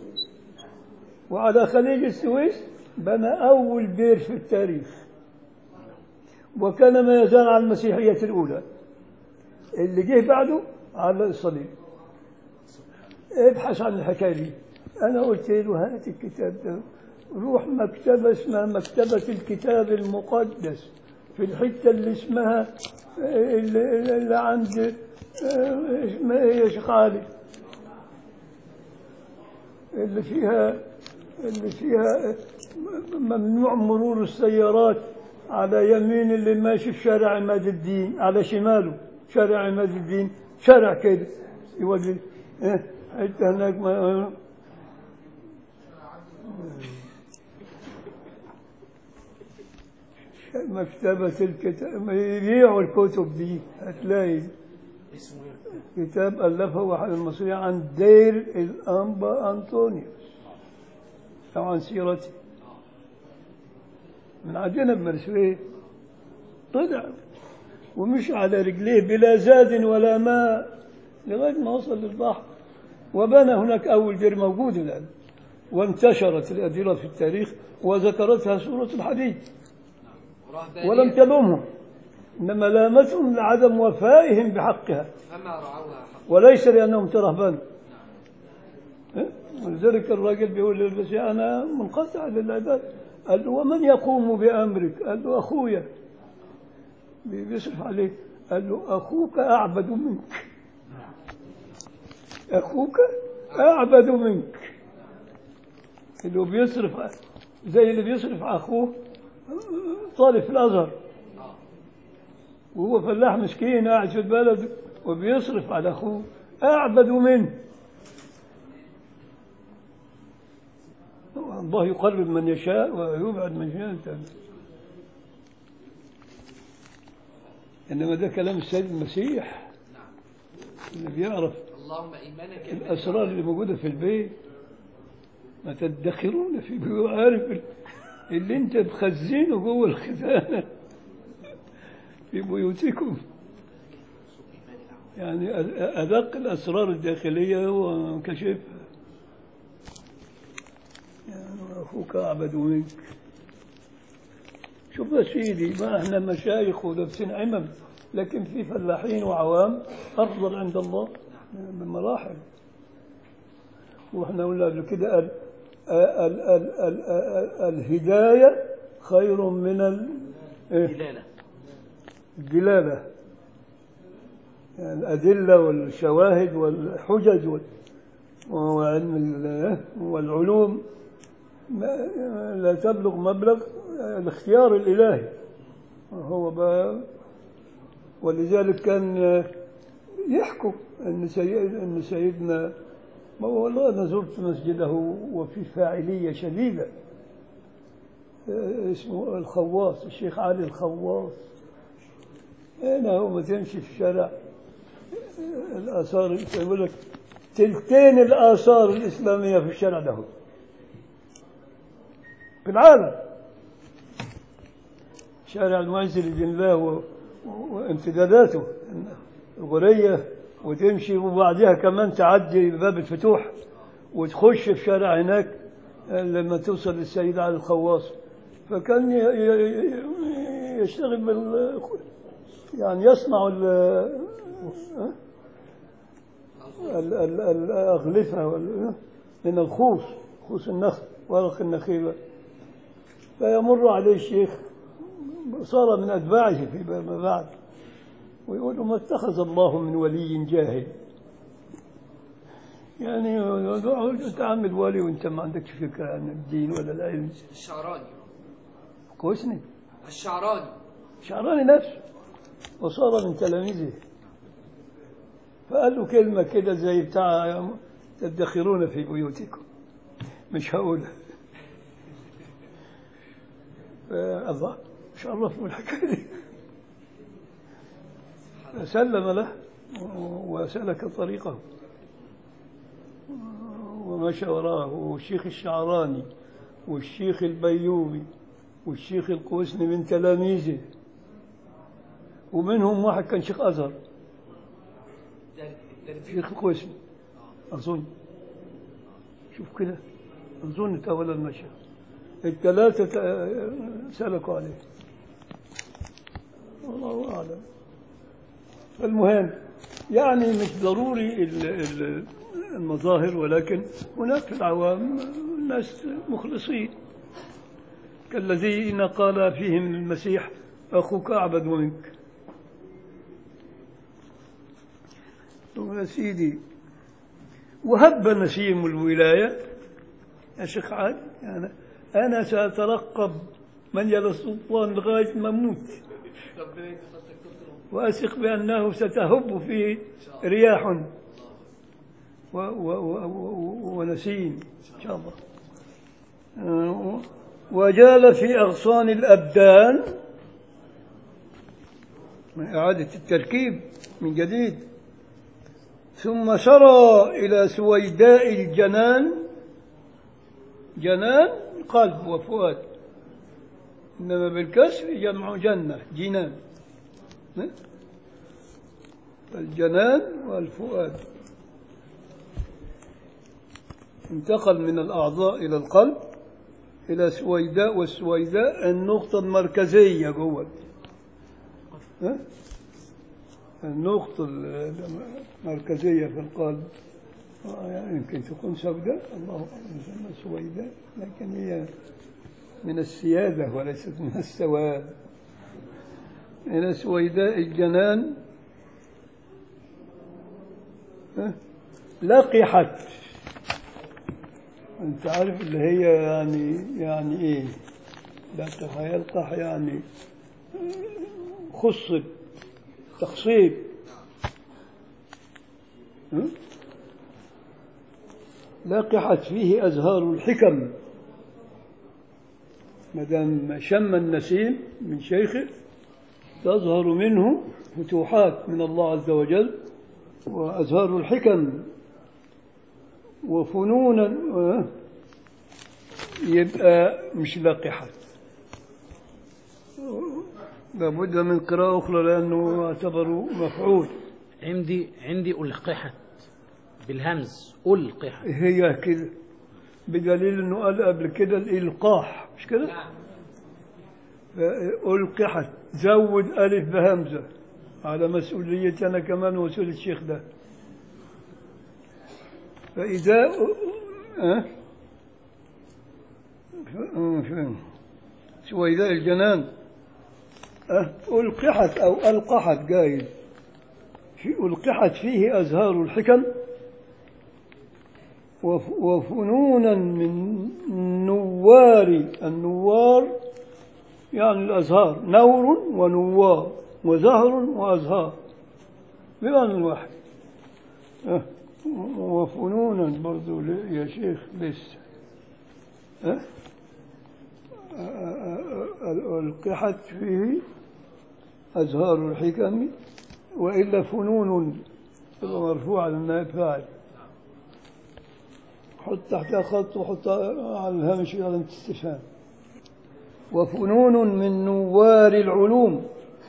وعلى خليج السويس بنى أول بير في التاريخ وكان ما يزال على المسيحية الأولى اللي جه بعده على الصليب ابحث عن الحكاية دي أنا قلت له هات الكتاب ده روح مكتبة اسمها مكتبة الكتاب المقدس في الحتة اللي اسمها اللي, اللي عند آه، اسمها ايه يا شيخ علي اللي فيها اللي فيها ممنوع مرور السيارات على يمين اللي ماشي في شارع عماد الدين على شماله شارع عماد الدين شارع كده يودي إيه، حتة هناك ما مكتبة الكتاب يبيعوا الكتب دي هتلاقي اسمه ايه؟ كتاب ألفه واحد المصري عن دير الأنبا أنطونيوس أو عن سيرته من عندنا بمرسويه طلع ومشي على رجليه بلا زاد ولا ماء لغاية ما وصل للبحر وبنى هناك أول دير موجود الآن وانتشرت الأديرة في التاريخ وذكرتها سورة الحديد ولم تلومهم إنما لامتهم لعدم وفائهم بحقها فما رعوها حق وليس لأنهم ترهبنوا ها؟ ولذلك الراجل بيقول للمسيح أنا منقطع للعباد قال له ومن يقوم بأمرك قال له أخويا بي- بيصرف عليه قال له أخوك أعبد منك أخوك أعبد منك اللي هو بيصرف زي اللي بيصرف على أخوه طالب في الأزهر وهو فلاح مسكين قاعد في البلد وبيصرف على أخوه أعبد منه الله يقرب من يشاء ويبعد من يشاء إنما ده كلام السيد المسيح اللي بيعرف اللهم إيمانا كاملا الأسرار اللي موجودة في البيت ما تدخرون في بيوت عارف اللي انت مخزنه جوه الخزانة في بيوتكم يعني أدق الأسرار الداخلية هو كشفها يعني أخوك أعبد منك شوف يا سيدي ما احنا مشايخ ولابسين عمم لكن في فلاحين وعوام أفضل عند الله بمراحل واحنا قلنا قبل كده ال ال ال ال ال الهداية خير من ال- إيه؟ دلالة الدلالة يعني الأدلة والشواهد والحجج وال- وعلم ال- والعلوم ما- لا تبلغ مبلغ الاختيار الإلهي هو بقى ولذلك كان يحكم أن سي- أن سيدنا ما هو والله أنا زرت مسجده وفي فاعلية شديدة اسمه الخواص الشيخ علي الخواص هنا هو ما تمشي في الشارع الآثار يقول لك تلتين الآثار الإسلامية في الشارع ده في العالم شارع المعز لدين الله و- و- وامتداداته الغرية وتمشي وبعدها كمان تعدي باب الفتوح وتخش في شارع هناك لما توصل للسيد علي الخواص فكان ي- ي- ي- يشتغل بال يعني يصنع ال ال- ال- الأغلفة وال- من الخوص خوص النخل ورق النخيل فيمر عليه الشيخ صار من أتباعه فيما بعد ويقول ما اتخذ الله من ولي جاهل يعني انت عامل ولي وانت ما عندكش فكره عن الدين ولا العلم الشعراني كويسني الشعراني شعراني نفسه وصار من تلاميذه فقال له كلمة كده زي بتاع تدخرون في بيوتكم مش هقولها الله مش عرفه الحكاية دي فسلم له وسلك طريقه ومشى وراه والشيخ الشعراني والشيخ البيومي والشيخ القوسني من تلاميذه ومنهم واحد كان شيخ أزهر شيخ القوسني أظن شوف كده أظن تولى المشي الثلاثة ت- سلكوا عليه والله أعلم المهم يعني مش ضروري ال- ال- المظاهر ولكن هناك في العوام ناس مخلصين كالذين قال فيهم المسيح أخوك أعبد منك يا سيدي وهب نسيم الولاية يا شيخ علي أنا أنا سأترقب من يلي السلطان لغاية ما أموت ربنا يجزي حضرتك دكتور وأثق بأنه ستهب فيه رياح و و و و ونسيم إن شاء الله آه، وجال في أغصان الأبدان إعادة التركيب من جديد ثم سرى إلى سويداء الجنان جنان قلب وفؤاد إنما بالكسر جمع جنة جنان الجنان والفؤاد انتقل من الأعضاء إلى القلب إلى سويداء والسويداء النقطة المركزية جوه ها؟ النقطة المركزية في القلب آه، يعني يمكن تكون سوداء الله أعلم يسمى سويداء لكن هي من السيادة وليست من السواد من سويداء الجنان ها؟ لقحت انت عارف اللي هي يعني يعني ايه لقح يلقح يعني خصب تخصيب ها؟ لقحت فيه أزهار الحكم ما دام شم النسيم من شيخه تظهر منه فتوحات من الله عز وجل وأزهار الحكم وفنونا آه، يبقى مش لقحت لابد من قراءة أخرى لأنه يعتبر مفعول عندي عندي ألقحت بالهمز ألقحت هي كده بدليل انه قال قبل كده الالقاح مش كده؟ نعم ألقحت زود ألف بهمزة على مسؤوليتي أنا كمان ومسؤولية الشيخ ده فإذا أه؟ ف- أه، فهم. سويداء الجنان أه؟ ألقحت أو ألقحت جايز في ألقحت فيه أزهار الحكم وف- وفنونا من نوار النوار يعني الأزهار نور ونوار وزهر وأزهار بمعنى واحد أه. وفنونا برضو ل- يا شيخ لسه أه. أه، أه، أه، ألقحت فيه أزهار الحكم وإلا فنون تبقى مرفوعة لأنها فاعل حط تحتها خط وحط على الهامش علامة استفهام وفنون من نوار العلوم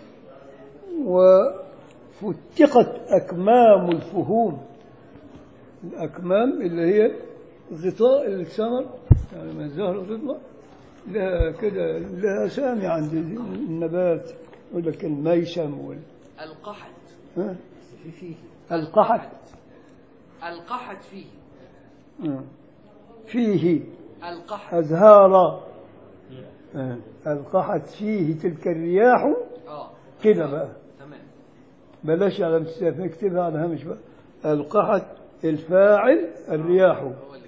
وفتقت أكمام الفهوم الأكمام اللي هي غطاء الثمر يعني من الزهر تطلع لها كده لها أسامي عند النبات يقول لك الميسم وال القحت ها؟ القحط القحت فيه آه. فيه القحت أزهارا آه. القحت فيه تلك الرياح اه كده بقى تمام بلاش على مستفى اكتبها على هامش بقى القحت الفاعل الرياح هو اللي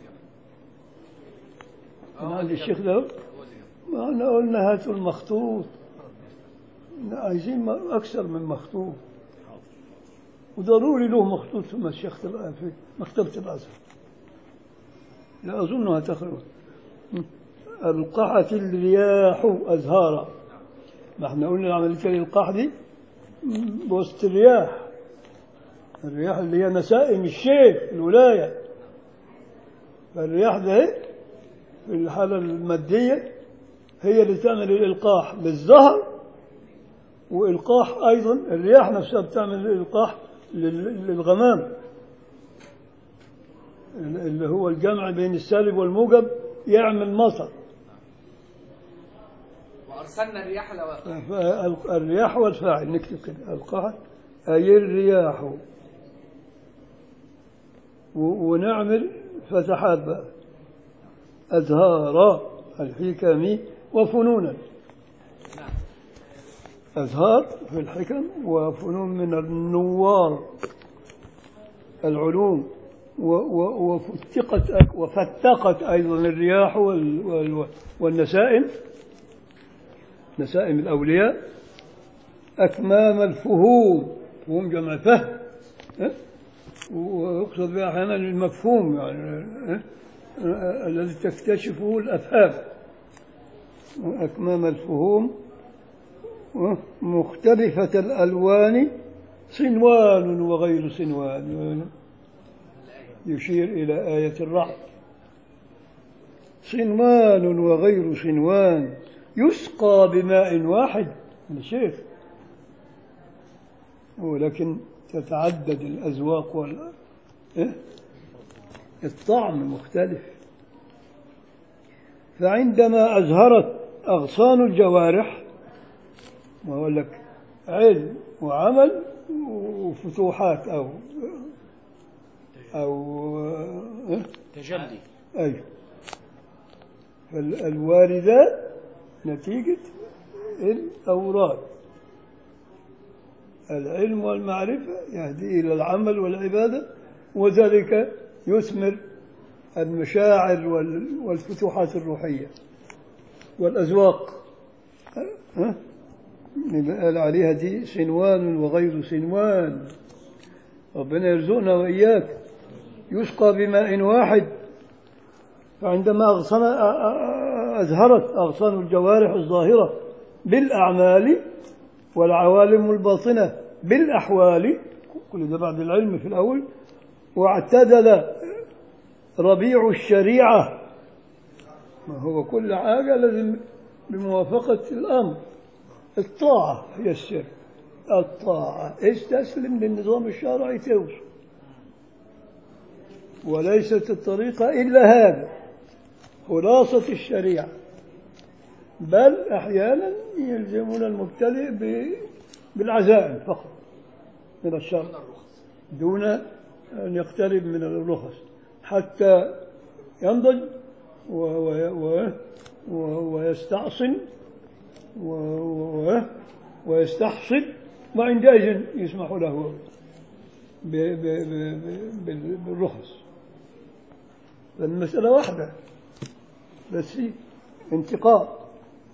جاب من عند الشيخ ده هو اللي جاب ما احنا قلنا هاتوا المخطوط عايزين م- اكثر من مخطوط وضروري له مخطوط في مشيخة الآن في مكتبة الأزهر لا أظنها تخرج القحت الرياح أزهارا ما احنا قلنا عملية الإلقاح دي بوسط الرياح الرياح اللي هي نسائم الشيخ الولاية فالرياح ده إيه؟ في الحالة المادية هي اللي تعمل الإلقاح للزهر وإلقاح أيضا الرياح نفسها بتعمل الإلقاح لل- للغمام اللي هو الجمع بين السالب والموجب يعمل مطر وارسلنا الرياح لواقع فالرياح والفاعل نكتب كده القاح أي الرياح و- ونعمل فتحات بقى أزهار الحكم وفنونا نعم أزهار في الحكم وفنون من النوار العلوم و- و- وفتقت أك- وفتقت أيضا الرياح وال- وال- والنسائم نسائم الأولياء أكمام الفهوم فهوم جمع فهم ها؟ ويقصد بها أحيانا المفهوم يعني ها؟ الذي تكتشفه الأفهام أكمام الفهوم مختلفة الألوان صنوان وغير صنوان يشير إلى آية الرعد صنوان وغير صنوان يسقى بماء واحد يا شيخ ولكن تتعدد الأذواق وال إيه؟ الطعم مختلف فعندما أزهرت أغصان الجوارح ما أقول لك علم وعمل وفتوحات أو أو آه، تجلي أيوه فالواردات نتيجة الأوراد العلم والمعرفة يهدي إلى العمل والعبادة وذلك يثمر المشاعر وال- والفتوحات الروحية والأذواق ها؟ اللي قال عليها دي سنوان وغير سنوان ربنا يرزقنا وإياك يسقى بماء واحد فعندما أغصن أ- أ- أزهرت أغصان الجوارح الظاهرة بالأعمال والعوالم الباطنة بالأحوال كل ده بعد العلم في الأول واعتدل ربيع الشريعة ما هو كل حاجة لازم بموافقة الأمر الطاعة هي السر الطاعة استسلم للنظام الشرعي توصل وليست الطريقة إلا هذا خلاصة الشريعة بل أحيانا يلزمون المبتدئ ب- بالعزائم فقط من الشرع دون أن يقترب من الرخص حتى ينضج و و و و ويستعصم و و ويستحصل وعندئذ يسمح له ب- ب- ب- ب- بال- بالرخص فالمسألة واحدة بس انتقاء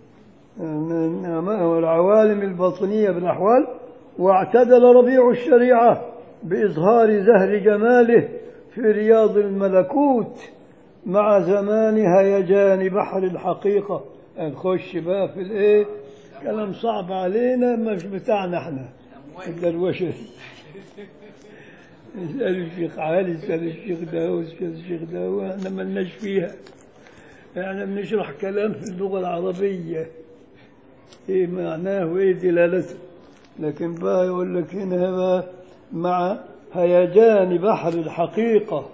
والعوالم الباطنية بالأحوال واعتدل ربيع الشريعة بإظهار زهر جماله في رياض الملكوت مع زمان هيجان بحر الحقيقة نخش بقى في الايه كلام صعب علينا مش بتاعنا احنا الدروشه اسأل الشيخ علي اسأل الشيخ ده اسأل الشيخ ده احنا ملناش فيها احنا بنشرح كلام في اللغة العربية ايه معناه وايه دلالته لكن بقى يقول لك هنا بقى مع هيجان بحر الحقيقة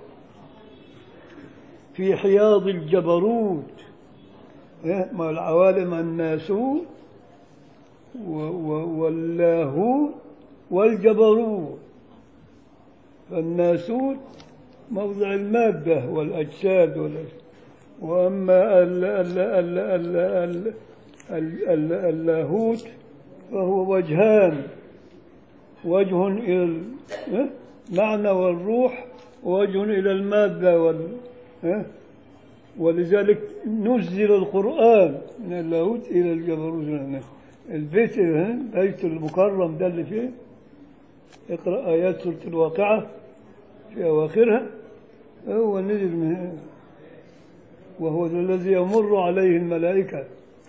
في حياض الجبروت إيه؟ مع العوالم الناسوت و- و- واللاهوت والجبروت فالناسوت موضع المادة والأجساد والأجساد وأما ال ال ال ال ال ال ال اللاهوت فهو وجهان وجه إلى المعنى والروح ووجه إلى المادة وال ها؟ ولذلك نزل القرآن من اللاهوت إلى الجبروت البيت ها؟ بيت المكرم ده اللي فيه اقرأ آيات سورة الواقعة في أواخرها هو نزل من وهو الذي يمر عليه الملائكة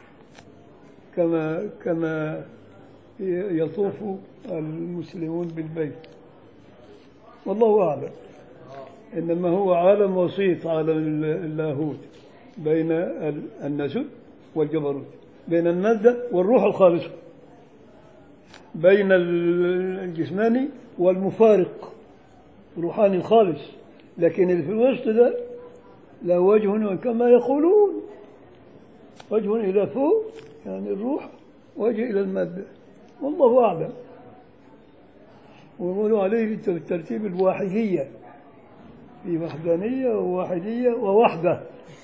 كما كما يطوف المسلمون بالبيت والله أعلم إنما هو عالم وسيط عالم اللاهوت بين ال- النسل والجبروت بين المادة والروح الخالصة بين ال- الجسماني والمفارق روحاني الخالص لكن اللي في الوسط ده له وجه كما يقولون وجه إلى فوق يعني الروح وجه إلى المادة والله أعلم ويقولوا عليه بالترتيب الواحدية في وحدانية وواحدية ووحدة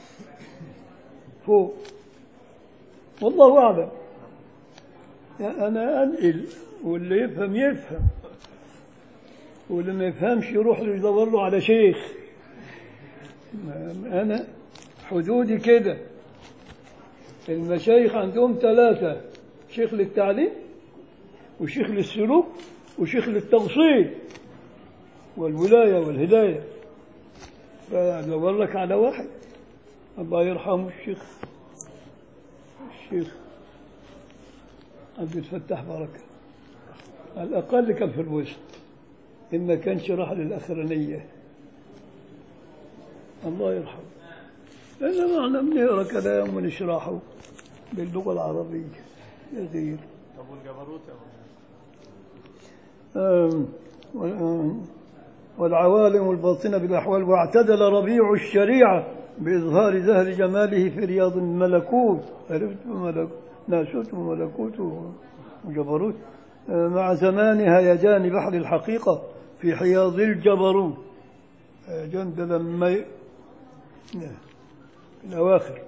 فوق والله أعلم أنا أنقل واللي يفهم يفهم واللي ما يفهمش يروح له يدور له على شيخ ما- أنا حدودي كده المشايخ عندهم ثلاثة شيخ للتعليم وشيخ للسلوك وشيخ للتوصيل والولاية والهداية فأدور لك على واحد الله يرحمه الشيخ الشيخ عبد الفتاح بركة على الأقل كان في الوسط إما كان شرح للأخرانية الله يرحمه إنما احنا بنقرا كلام ونشرحه باللغة العربية يغير طب والجبروت يا آم، آم، والعوالم الباطنة بالأحوال واعتدل ربيع الشريعة بإظهار زهر جماله في رياض الملكوت عرفت ملك ناسوت وملكوت وجبروت آه، مع زمان هيجان بحر الحقيقة في حياض الجبروت هيجان ده لما ي... نعم. في الأواخر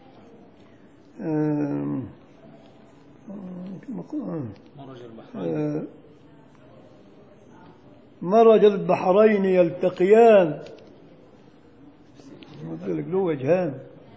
آم، آم، مرج البحرين آه، مرج البحرين يلتقيان قلت لك له وجهان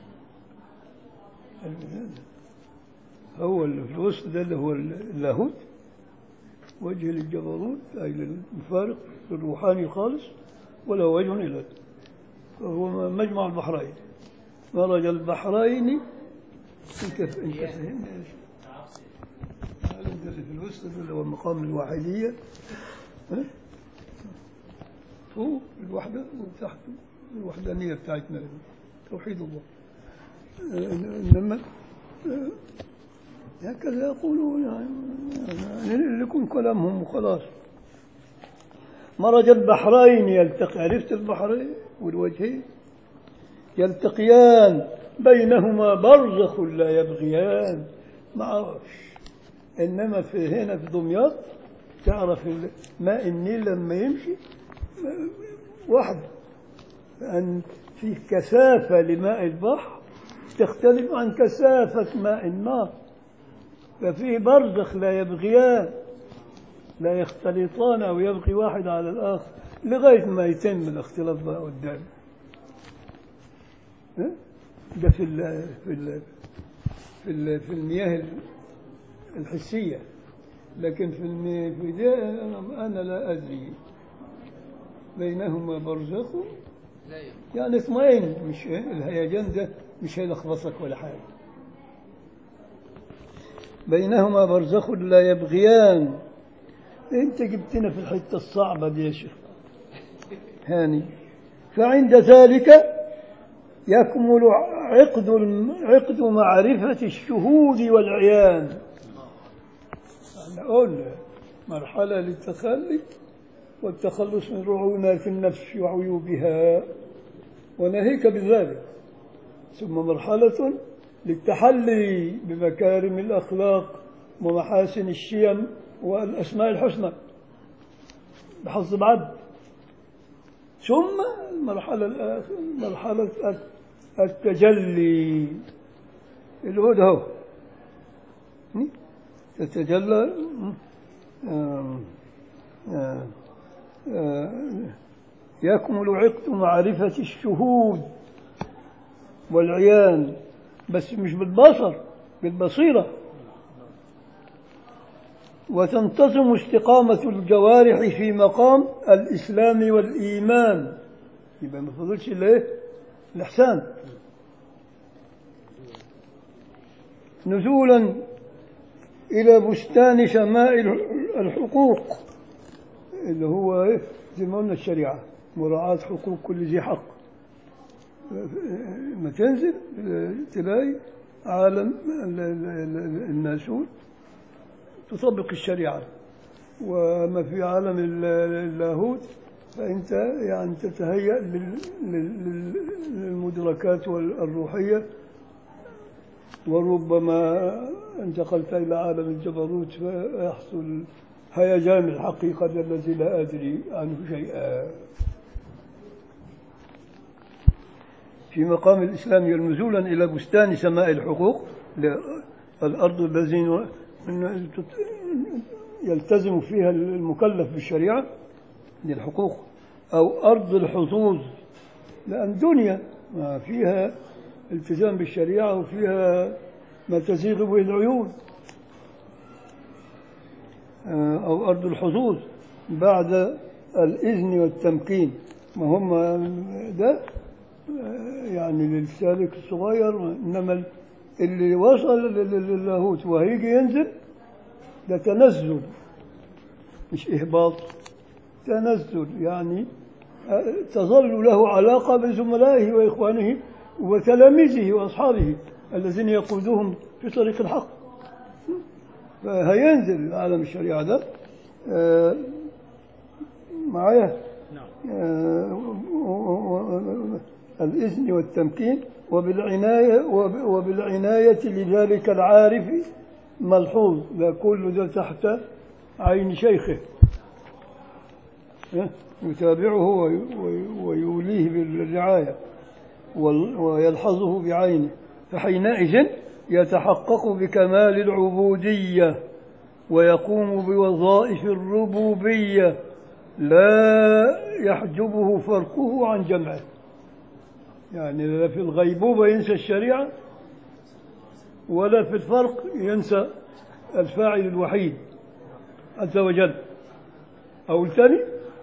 هو اللي في الوسط ده اللي هو اللاهوت وجه للجبروت أي للمفارق الروحاني الخالص وله وجه إلى فهو مجمع البحرين مرج البحرين انت انت فهمت يا شيخ هذا اللي في الوسط ده اللي هو مقام الواحدية ها؟ فوق الوحدة وتحت الوحدانية بتاعتنا توحيد الله آه، إنما آه، هكذا يقولون يعني يعني لكم كلامهم وخلاص مرج البحرين يلتقي عرفت البحرين والوجهين يلتقيان بينهما برزخ لا يبغيان ما اعرفش انما في هنا في دمياط تعرف ال- ماء النيل لما يمشي واحد أن في كثافة لماء البحر تختلف عن كثافة ماء النار ففيه برزخ لا يبغيان لا يختلطان أو يبغي واحد على الآخر لغاية ما يتم الاختلاط بقى قدام ها؟ ده في ال في ال في, ال في المياه الحسية لكن في المياه في ده أنا- أنا لا أدري بينهما برزخ لا يمكن يعني اطمئن مش الهيجان ده مش هيلخبطك ولا حاجة بينهما برزخ لا يبغيان انت جبتنا في الحتة الصعبة دي يا شيخ هاني فعند ذلك يكمل عقد الم- عقد معرفة الشهود والعيان أنا قلنا مرحلة للتخلي والتخلص من رعونات النفس وعيوبها وناهيك بذلك ثم مرحلة للتحلي بمكارم الأخلاق ومحاسن الشيم والأسماء الحسنى بحظ العبد ثم المرحلة الآخرة مرحلة التجلي اللي هو ده هو م? تتجلى م? آم، آم، آم، يكمل عقد معرفة الشهود والعيان بس مش بالبصر بالبصيرة وتنتظم استقامة الجوارح في مقام الإسلام والإيمان يبقى ما فضلش إلا إيه؟ الإحسان نزولا إلى بستان سماء الحقوق اللي هو إيه؟ زي ما قلنا الشريعة مراعاة حقوق كل ذي حق ما تنزل تلاقي عالم ال- ال- ال- الناسوت تطبق الشريعة وما في عالم ال- اللاهوت فأنت يعني تتهيأ لل- لل- لل- للمدركات الروحية وربما انتقلت إلى عالم الجبروت فيحصل هيجان الحقيقة الذي لا أدري عنه شيئا في مقام الإسلام نزولا إلى بستان سماء الحقوق الأرض الذي يلتزم فيها المكلف بالشريعة دي الحقوق أو أرض الحظوظ لأن دنيا ما فيها التزام بالشريعة وفيها ما تزيغ به العيون آه، أو أرض الحظوظ بعد الإذن والتمكين ما هم ده آه، يعني للسالك الصغير إنما اللي وصل لل- للاهوت وهيجي ينزل ده تنزل مش إهباط تنزل يعني آه، تظل له علاقة بزملائه وإخوانه وتلاميذه وأصحابه الذين يقودهم في طريق الحق فهينزل عالم الشريعة ده آه، معايا آه، و- و- و- الإذن والتمكين وبالعناية وب- وبالعناية لذلك العارف ملحوظ لا كل ده تحت عين شيخه ها؟ يتابعه وي- وي- ويوليه بالرعاية وال- ويلحظه بعينه فحينئذ يتحقق بكمال العبودية ويقوم بوظائف الربوبية لا يحجبه فرقه عن جمعه يعني لا في الغيبوبة ينسى الشريعة ولا في الفرق ينسى الفاعل الوحيد عز وجل أو الثاني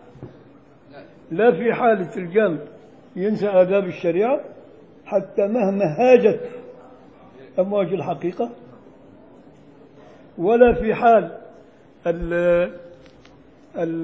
لا في حالة الجمع ينسى آداب الشريعة حتى مهما هاجت أمواج الحقيقة ولا في حال ال ال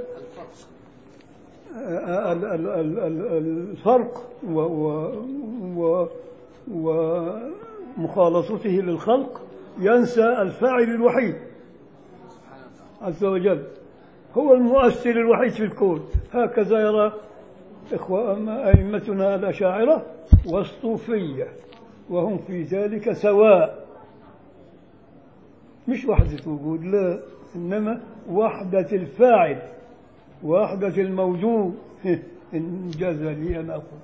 ال- ال- ال- ال- الفرق و- و- و- ومخالصته للخلق ينسى الفاعل الوحيد عز وجل هو المؤثر الوحيد في الكون هكذا يرى إخوة أئمتنا الأشاعرة والصوفية وهم في ذلك سواء مش وحدة وجود لا إنما وحدة الفاعل وحدة الموجود إن جاز لي أن أقول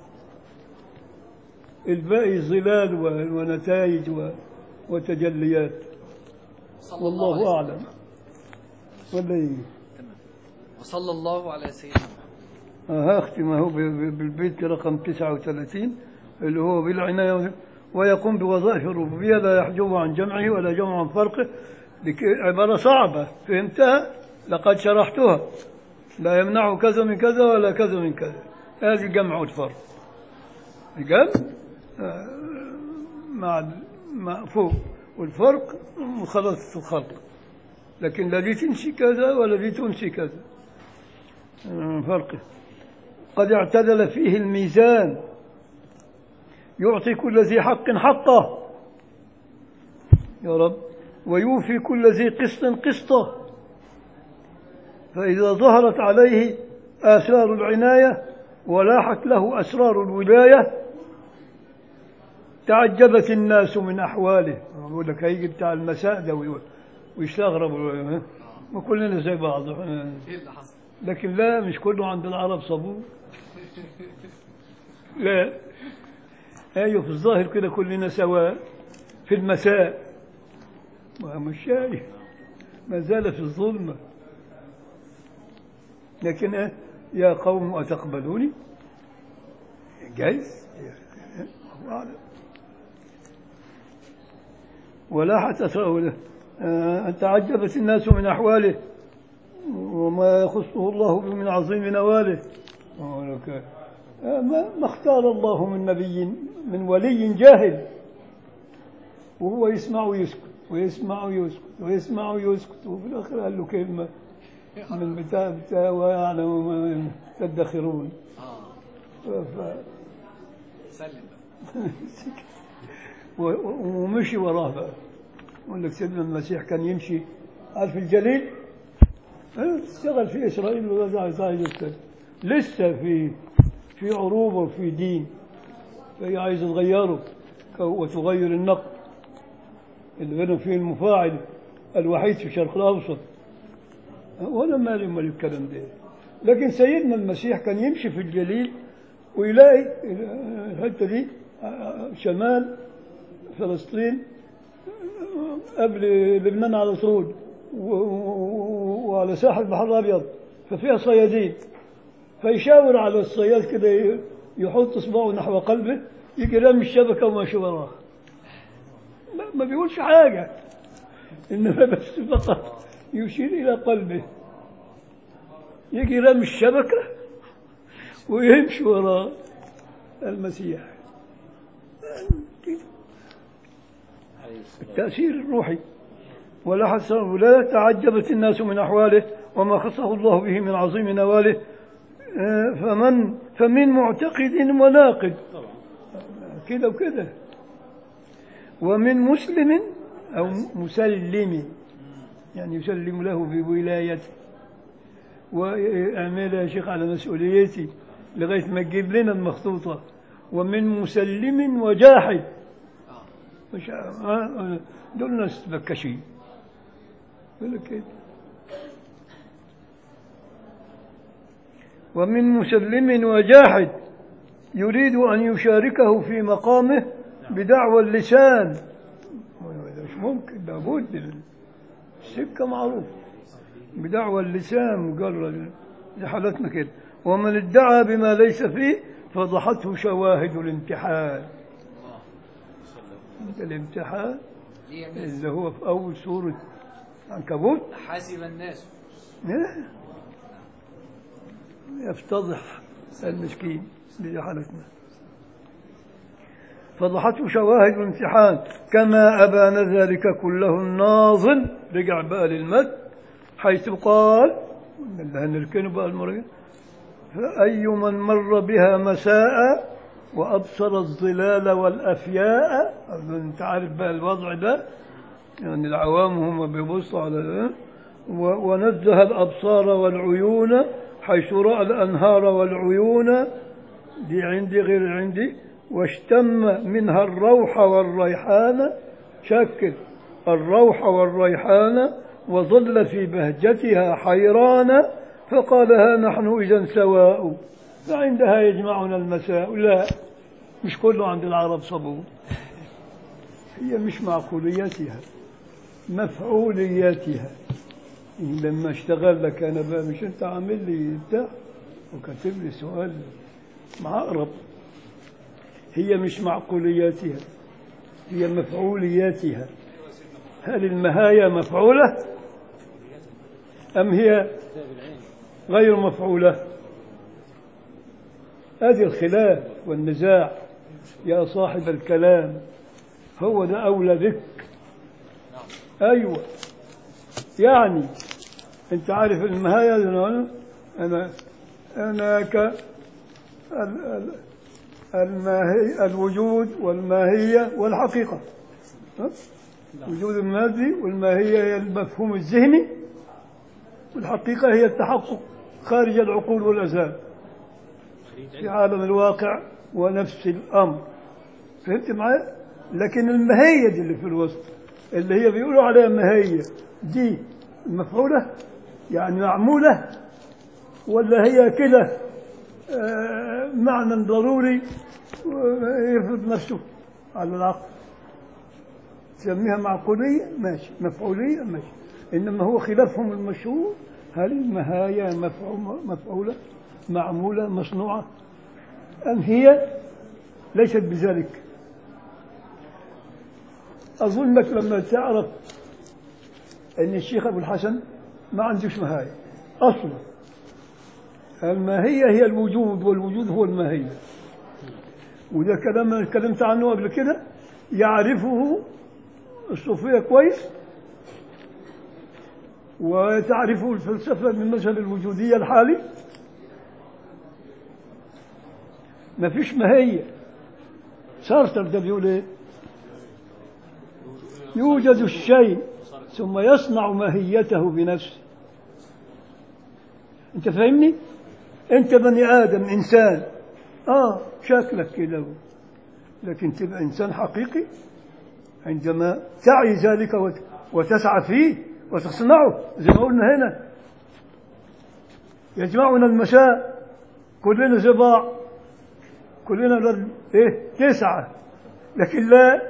الباقي ظلال و- ونتائج و- وتجليات صلى الله عليه والله وسلم. أعلم ولا إيه؟ وصلى الله على سيدنا محمد ها اختم اهو ب- ب- بالبيت رقم 39 اللي هو بالعناية ويقوم بوظائف الربوبية لا يحجب عن جمعه ولا جمع عن فرقه لك- عبارة صعبة فهمتها لقد شرحتها لا يمنع كذا من كذا ولا كذا من كذا هذه جمع والفرق الجمع آه، مع ال- مع فوق والفرق مخالطة الخلق لكن لا دي تنسي كذا ولا دي تنسي كذا آه، فرقه قد اعتدل فيه الميزان يعطي كل ذي حق حقه يا رب ويوفي كل ذي قسط قسطه فإذا ظهرت عليه آثار العناية ولاحت له أسرار الولاية تعجبت الناس من أحواله يقول لك هيجي بتاع المساء ده وي- ويستغربوا ها؟ ما كلنا زي بعض ايه اللي حصل؟ لكن لا مش كله عند العرب صبور لا ايوه في الظاهر كده كلنا سواء في المساء ما مش شايف ما زال في الظلمة لكن آه، يا قوم أتقبلوني جايز الله أعلم ولاحت أسراره آه، أن تعجبت الناس من أحواله وما يخصه الله به من عظيم نواله أقول لك، آه، ما ما اختار الله من نبي من ولي جاهل وهو يسمع ويسكت ويسمع ويسكت ويسمع ويسكت وفي الآخر قال له كلمة من بتاع بتاع ويعلم ما تدخرون اه ف- سلم بقى و- و- ومشي وراه بقى يقول لك سيدنا المسيح كان يمشي عارف الجليل اه، اشتغل في اسرائيل ووزع صاحب السنة لسه في في عروبه وفي دين فهي عايز تغيره ك- وتغير النقد اللي بينهم فيه المفاعل الوحيد في الشرق الاوسط اه، ولا مالي مال الكلام ده لكن سيدنا المسيح كان يمشي في الجليل ويلاقي اه، الحته دي اه، شمال فلسطين قبل لبنان على طول و- و- وعلى ساحل البحر الابيض ففيها صيادين فيشاور على الصياد كده ي- يحط اصبعه نحو قلبه يجي رامي الشبكه وماشي وراه ما- ما بيقولش حاجه انما بس فقط يشير الى قلبه يجي رامي الشبكه ويمشي وراء المسيح التأثير الروحي ولا حسن ولا تعجبت الناس من أحواله وما خصه الله به من عظيم نواله آه، فمن فمن معتقد وناقد كده وكده ومن مسلم أو مسلم يعني يسلم له بولايته واعمل يا شيخ على مسؤوليتي لغاية ما تجيب لنا المخطوطة ومن مسلم وجاحد مش آه، دول ناس بكشين يقول لك كده ومن مسلم وجاحد يريد أن يشاركه في مقامه بدعوى اللسان هذا مش ممكن لابد السكة معروف بدعوى اللسان مجرد زي حالتنا كده ومن ادعى بما ليس فيه فضحته شواهد الامتحان الامتحان ليه يا ميس؟ اللي هو في أول سورة عنكبوت حاسب الناس إيه؟ يفتضح المسكين دي حالتنا فضحته شواهد الامتحان كما أبان ذلك كله الناظم رجع بقى للمد حيث قال اللي هنركنه بقى المرة فأي من مر بها مساء وأبصر الظلال والأفياء أنت عارف بقى الوضع ده يعني العوام هم بيبصوا على ده و- ونزه الأبصار والعيون حيث رأى الأنهار والعيون دي عندي غير عندي واشتم منها الروح والريحان شكل الروح والريحان وظل في بهجتها حيران فقال ها نحن إذا سواء فعندها يجمعنا المساء لا مش كله عند العرب صبور هي مش معقوليتها مفعولياتها لما اشتغل لك انا بقى مش انت عامل لي بتاع وكاتب لي سؤال معقرب هي مش معقولياتها هي مفعولياتها هل المهايا مفعولة أم هي غير مفعولة هذه الخلاف والنزاع يا صاحب الكلام هو ده أولى بك أيوة يعني أنت عارف المهاية أنا أنا أنا ك ال- ال- الماهي الوجود والماهية والحقيقة ها؟ وجود المادي والماهية هي المفهوم الذهني والحقيقة هي التحقق خارج العقول والأذهان في عالم الواقع ونفس الأمر فهمت معي؟ لكن الماهية دي اللي في الوسط اللي هي بيقولوا عليها ماهية دي مفعولة يعني معمولة ولا هي كده آه، معنى ضروري آه، يفرض نفسه على العقل تسميها معقولية ماشي مفعولية ماشي إنما هو خلافهم المشهور هل المهايا مفعو- مفعولة معمولة مصنوعة أم هي ليست بذلك أظنك لما تعرف أن الشيخ أبو الحسن ما عندوش مهاية أصلا الماهية هي الوجود والوجود هو الماهية وده كلام أنا اتكلمت عنه قبل كده يعرفه الصوفية كويس وتعرفه الفلسفة من مذهب الوجودية الحالي ما فيش ماهية سارتر ده بيقول ايه يوجد الشيء ثم يصنع ماهيته بنفسه انت فاهمني انت بني ادم انسان اه شكلك كده لكن تبقى انسان حقيقي عندما تعي ذلك وت- وتسعى فيه وتصنعه زي ما قلنا هنا يجمعنا المساء كلنا زي بعض كلنا لل- ايه تسعة لكن لا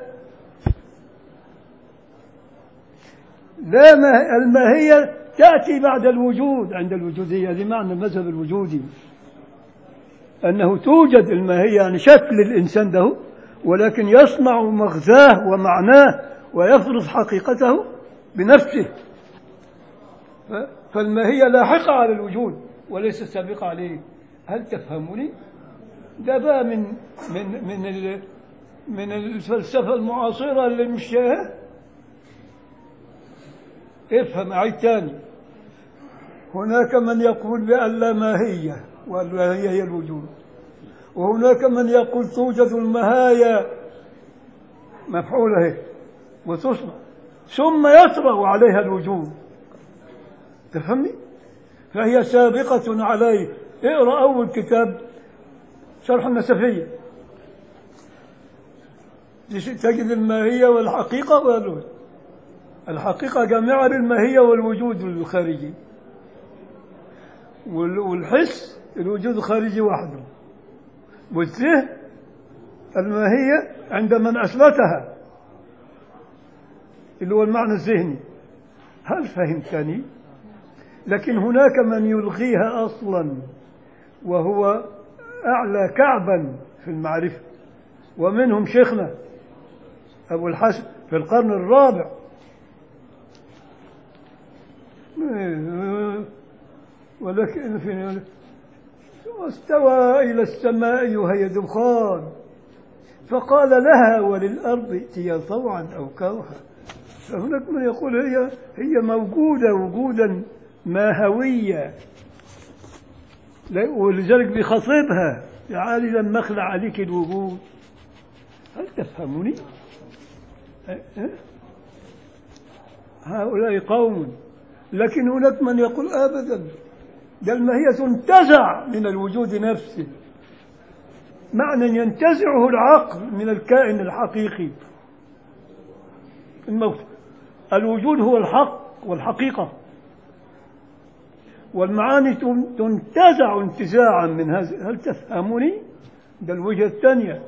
لا ما الماهية تأتي بعد الوجود عند الوجودية هذه معنى المذهب الوجودي أنه توجد الماهية يعني شكل الإنسان ده ولكن يصنع مغزاه ومعناه ويفرض حقيقته بنفسه ف- فالماهية لاحقة على الوجود وليس سابقة عليه هل تفهمني؟ ده بقى من من من ال- من الفلسفة المعاصرة اللي مش افهم عيد تاني هناك من يقول بأن لا ماهية والماهية هي الوجود وهناك من يقول توجد المهايا مفعولة هي وتصنع ثم يطرأ عليها الوجود تفهمني؟ فهي سابقة عليه اقرأ أول كتاب شرح النسفية تجد الماهية والحقيقة والوجود الحقيقة جامعة للماهية والوجود الخارجي وال- والحس الوجود الخارجي وحده والذهن الماهية عند من أثبتها اللي هو المعنى الذهني هل فهمتني؟ لكن هناك من يلغيها أصلا وهو أعلى كعبا في المعرفة ومنهم شيخنا أبو الحسن في القرن الرابع ولكن في واستوى إلى السماء وهي دخان فقال لها وللأرض ائتيا طوعا أو كرها فهناك من يقول هي هي موجودة وجودا ماهويا لا- ولذلك بيخاطبها تعالي لما اخلع عليك الوجود هل تفهمني؟ أه؟ أه؟ هؤلاء قوم لكن هناك من يقول ابدا ده الماهية تنتزع من الوجود نفسه معنى ينتزعه العقل من الكائن الحقيقي الموت الوجود هو الحق والحقيقة والمعاني تن- تنتزع انتزاعا من هذا هل تفهمني؟ ده الوجهة الثانية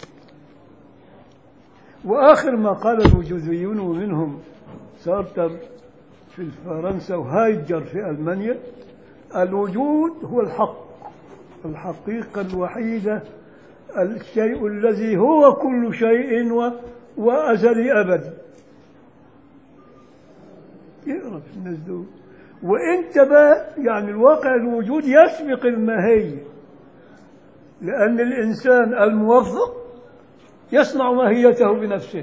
وآخر ما قال الوجوديون ومنهم سارتر في فرنسا وهايجر في ألمانيا الوجود هو الحق الحقيقة الوحيدة الشيء الذي هو كل شيء و... وأزلي أبدي يقرأ في الناس دول وانت بقى يعني الواقع الوجود يسبق الماهية لأن الإنسان الموفق يصنع ماهيته بنفسه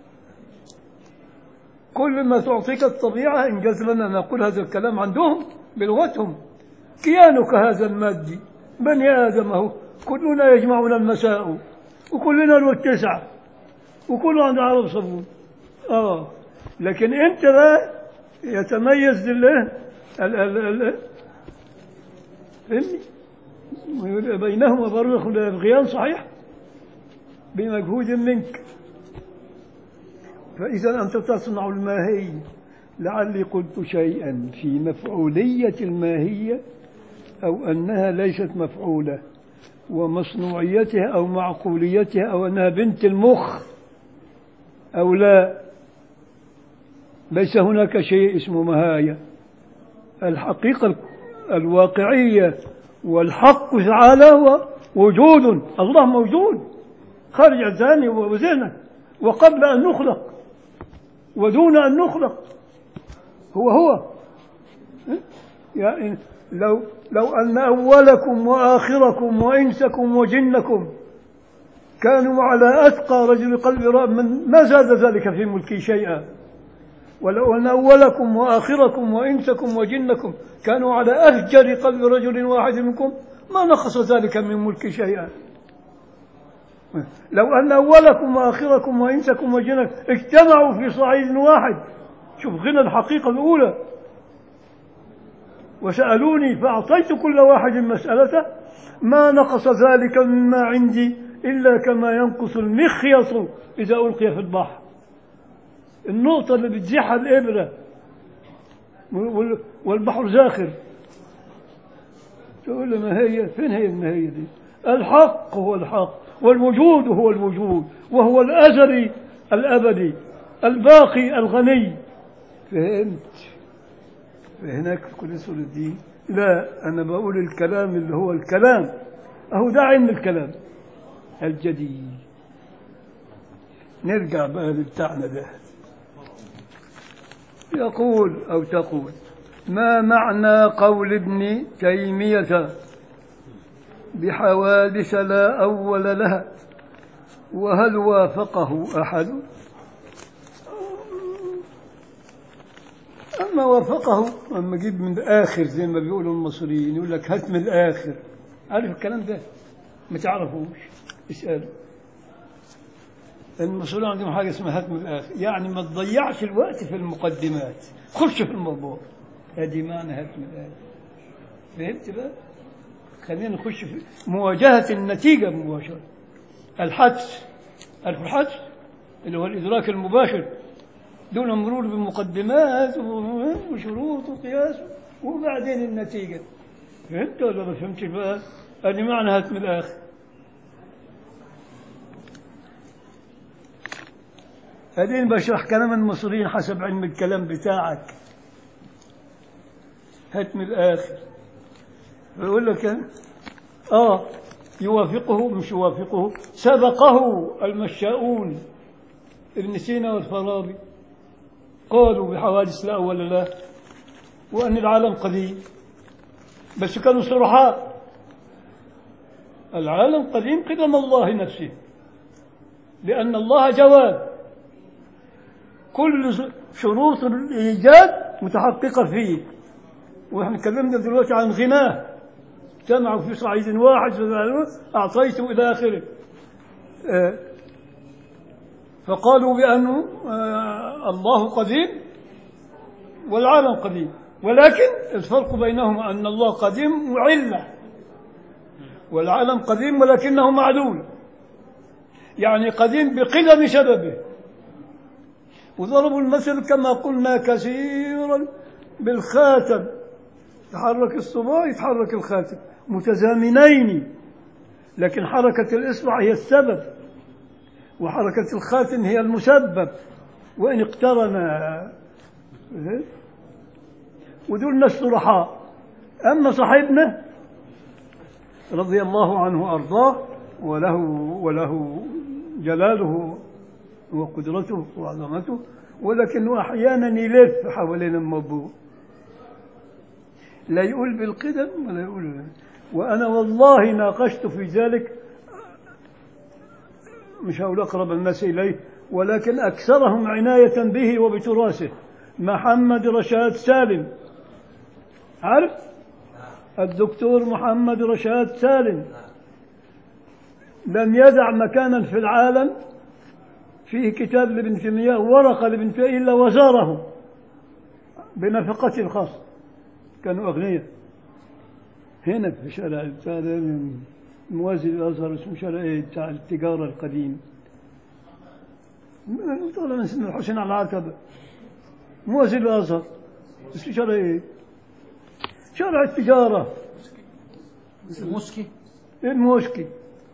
كل ما تعطيك الطبيعة إنجاز لنا نقول هذا الكلام عندهم بلغتهم كيانك هذا المادي بني آدم هو كلنا يجمعنا المساء وكلنا التسع وكل عند عرب صبون آه لكن أنت بقى يتميز لله ال ال ال فهمني بينهما برزخ لا يبغيان صحيح بمجهود منك فإذا أنت تصنع الماهي لعلي قلت شيئا في مفعولية الماهية أو أنها ليست مفعولة ومصنوعيتها أو معقوليتها أو أنها بنت المخ أو لا ليس هناك شيء اسمه مهاية الحقيقة الواقعية والحق تعالى هو وجود الله موجود خارج أذهاني وذهنك وقبل أن نخلق ودون أن نخلق هو هو يعني لو لو أن أولكم وآخركم وإنسكم وجنكم كانوا على أتقى رجل قلب رأى من ما زاد ذلك في ملكي شيئا ولو أن أولكم وآخركم وإنسكم وجنكم كانوا على أفجر قلب رجل واحد منكم ما نقص ذلك من ملكي شيئا لو أن أولكم وآخركم وإنسكم وجنكم اجتمعوا في صعيد واحد شوف غنى الحقيقة الأولى وسألوني فأعطيت كل واحد مسألته ما نقص ذلك مما عندي إلا كما ينقص المخيط إذا ألقي في البحر النقطة اللي بتزيحها الإبرة وال- والبحر زاخر تقول له ما هي فين هي الماهية دي الحق هو الحق والوجود هو الوجود وهو الأزلي الأبدي الباقي الغني فهمت هناك في كل أصول الدين لا أنا بقول الكلام اللي هو الكلام أهو ده علم الكلام الجديد نرجع بقى لبتاعنا ده يقول أو تقول ما معنى قول ابن تيمية بحوادث لا أول لها وهل وافقه أحد أما وافقه أما جيب من الآخر زي ما بيقولوا المصريين يقول لك هات من الآخر عارف الكلام ده ما تعرفوش اسأل المصريين عندهم حاجة اسمها هات من الآخر يعني ما تضيعش الوقت في المقدمات خش في الموضوع هذه معنى هات من الآخر فهمت بقى خلينا نخش في مواجهة النتيجة مباشرة الحدس عارف الحدس اللي هو الإدراك المباشر دون مرور بمقدمات وشروط وقياس وبعدين النتيجة فهمت ولا ما فهمتش بقى؟ أدي معنى هات من الآخر أدين بشرح كلام المصريين حسب علم الكلام بتاعك هات من الآخر بيقول لك أنا آه يوافقه مش يوافقه سبقه المشاؤون ابن سينا والفارابي قالوا بحوادث لا أول له وأن العالم قديم بس كانوا صرحاء العالم قديم قدم الله نفسه لأن الله جواد كل شروط الإيجاد متحققة فيه وإحنا تكلمنا دلوقتي عن غناه اجتمعوا في صعيد واحد أعطيته إلى آخره آه، فقالوا بأنه آه، الله قديم والعالم قديم ولكن الفرق بينهما أن الله قديم وعلة والعالم قديم ولكنه معلول يعني قديم بقدم سببه وضربوا المثل كما قلنا كثيرا بالخاتم تحرك الصباع يتحرك الخاتم متزامنين لكن حركة الإصبع هي السبب وحركة الخاتم هي المسبب وإن اقترن ودول ناس صرحاء أما صاحبنا رضي الله عنه وأرضاه وله وله جلاله وقدرته وعظمته ولكنه أحيانا يلف حوالين الموضوع لا يقول بالقدم ولا يقول وأنا والله ناقشت في ذلك مش هقول أقرب الناس إليه ولكن أكثرهم عناية به وبتراثه محمد رشاد سالم عارف الدكتور محمد رشاد سالم لم يدع مكانا في العالم فيه كتاب لابن تيمية ورقة لابن تيمية إلا وزاره بنفقته الخاصة كانوا أغنياء هنا في شارع بتاع ده موازي الأزهر اسمه شارع إيه بتاع التجارة القديم طالع من سن الحسين على العتبة موازي الأزهر اسمه شارع إيه شارع التجارة المسكي الموشكي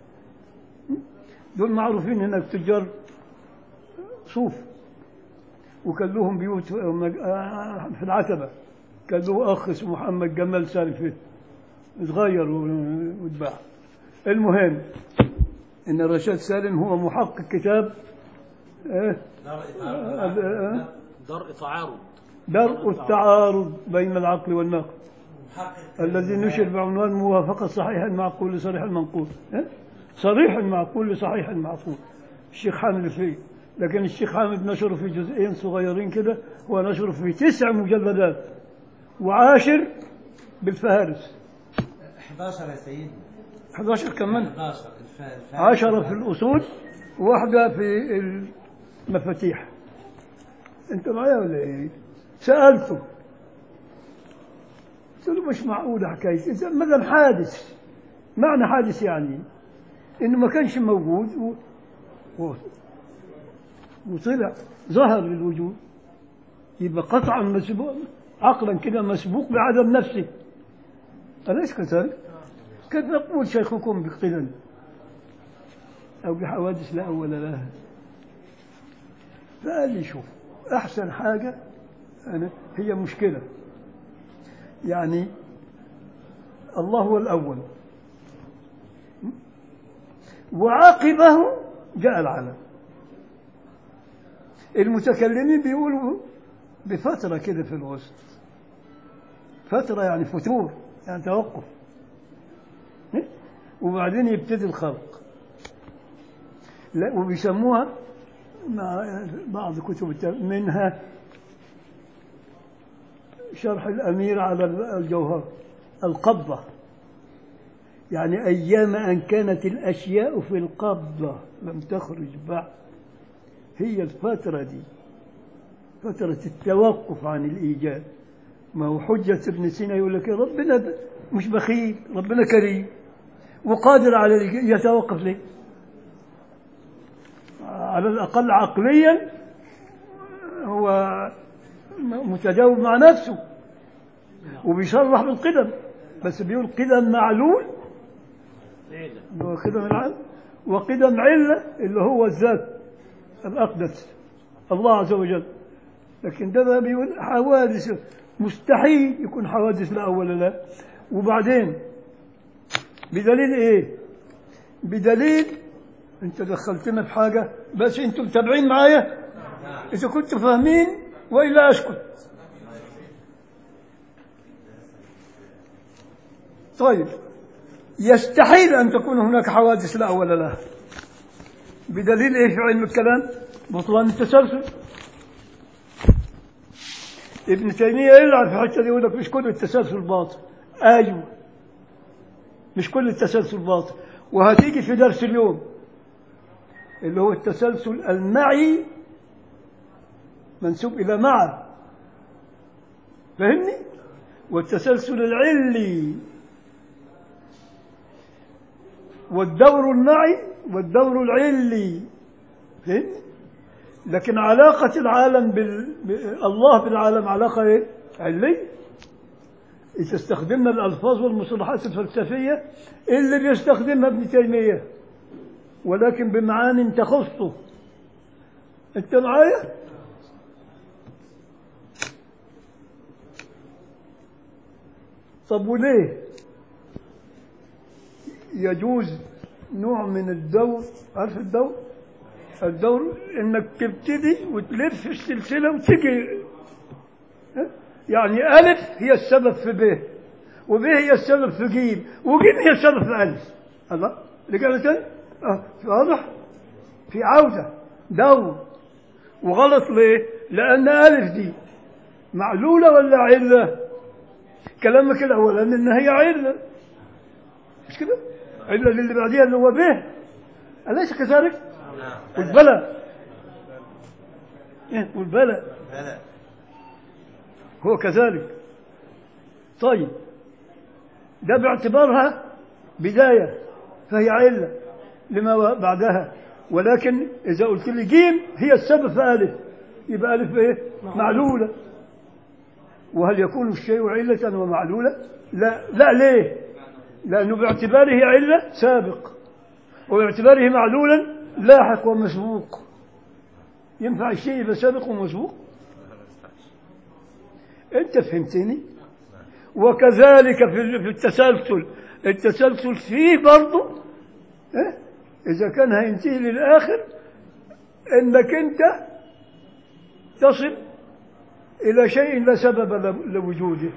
دول معروفين هناك تجار صوف وكان لهم بيوت في العتبة كان له أخ اسمه محمد جمال سالم فيه اتغير واتباع المهم ان الرشاد سالم هو محقق كتاب ايه آه، درء تعارض درء التعارض بين العقل والنقل الذي نشر بعنوان موافقة صحيح المعقول لصريح المنقول إيه؟ صريح المعقول لصحيح المعقول الشيخ حامد الفي لكن الشيخ حامد نشره في جزئين صغيرين كده هو نشره في تسع مجلدات وعاشر بالفهارس 11 يا سيدنا 11 كمان 11 الف- الف- عشرة في الأصول وواحدة في المفاتيح أنت معايا ولا إيه؟ سألته قلت له مش معقولة حكاية إذا ما دام حادث معنى حادث يعني إنه ما كانش موجود و... و... وطلع ظهر للوجود يبقى قطعا مسبوق عقلا كده مسبوق بعدم نفسه أليس كذلك؟ كيف يقول شيخكم بقدم أو بحوادث لا أول لها فقال لي شوف أحسن حاجة أنا هي مشكلة يعني الله هو الأول وعقبه جاء العالم المتكلمين بيقولوا بفترة كده في الوسط فترة يعني فتور يعني توقف وبعدين يبتدي الخلق لا وبيسموها مع بعض كتب التاريخ منها شرح الأمير على الجوهر القبضة يعني أيام أن كانت الأشياء في القبضة لم تخرج بعد هي الفترة دي فترة التوقف عن الإيجاد ما هو حجة ابن سينا يقول لك ربنا مش بخيل ربنا كريم وقادر على يتوقف ليه على الأقل عقليا هو متجاوب مع نفسه وبيصرح بالقدم بس بيقول قدم معلول العلة اللي هو قدم العلم وقدم علة اللي هو الذات الأقدس الله عز وجل لكن ده بقى بيقول حوادث مستحيل يكون حوادث لا أول لا وبعدين بدليل إيه بدليل أنت دخلتنا في حاجة بس أنتم متابعين معايا إذا كنتوا فاهمين وإلا أسكت طيب يستحيل أن تكون هناك حوادث لا أول لها بدليل إيه في علم الكلام بطلان التسلسل ابن تيمية يلعب في الحتة دي يقول لك مش كل التسلسل باطل أيوه مش كل التسلسل باطل وهتيجي في درس اليوم اللي هو التسلسل المعي منسوب إلى مع فهمني والتسلسل العلي والدور المعي والدور العلي فهمت؟ لكن علاقة العالم بال... ب... الله بالعالم علاقة إيه؟ علية إذا استخدمنا الألفاظ والمصطلحات الفلسفية اللي بيستخدمها ابن تيمية ولكن بمعان تخصه أنت معايا؟ طب وليه يجوز نوع من الدور عارف الدور الدور انك تبتدي وتلف السلسله وتجي ها؟ يعني الف هي السبب في ب وب هي السبب في ج وج هي السبب في الف الله رجعنا تاني اه واضح في عوده دور وغلط ليه لان الف دي معلوله ولا عله كلامك الاولاني ان هي عله مش كده عله اللي بعديها اللي هو به اليس كذلك والبلاء إيه؟ والبلاء بلى هو كذلك طيب ده باعتبارها بداية فهي علة لما بعدها ولكن إذا قلت لي جيم هي السبب في ألف يبقى ألف إيه؟ معلولة وهل يكون الشيء علة ومعلولة؟ لا لا ليه؟ لأنه باعتباره علة سابق وباعتباره معلولا لاحق ومسبوق ينفع الشيء يبقى سابق ومسبوق انت فهمتني وكذلك في في التسلسل التسلسل فيه برضه إيه؟ اذا كان هينتهي للاخر انك انت تصل الى شيء لا سبب ل- لوجوده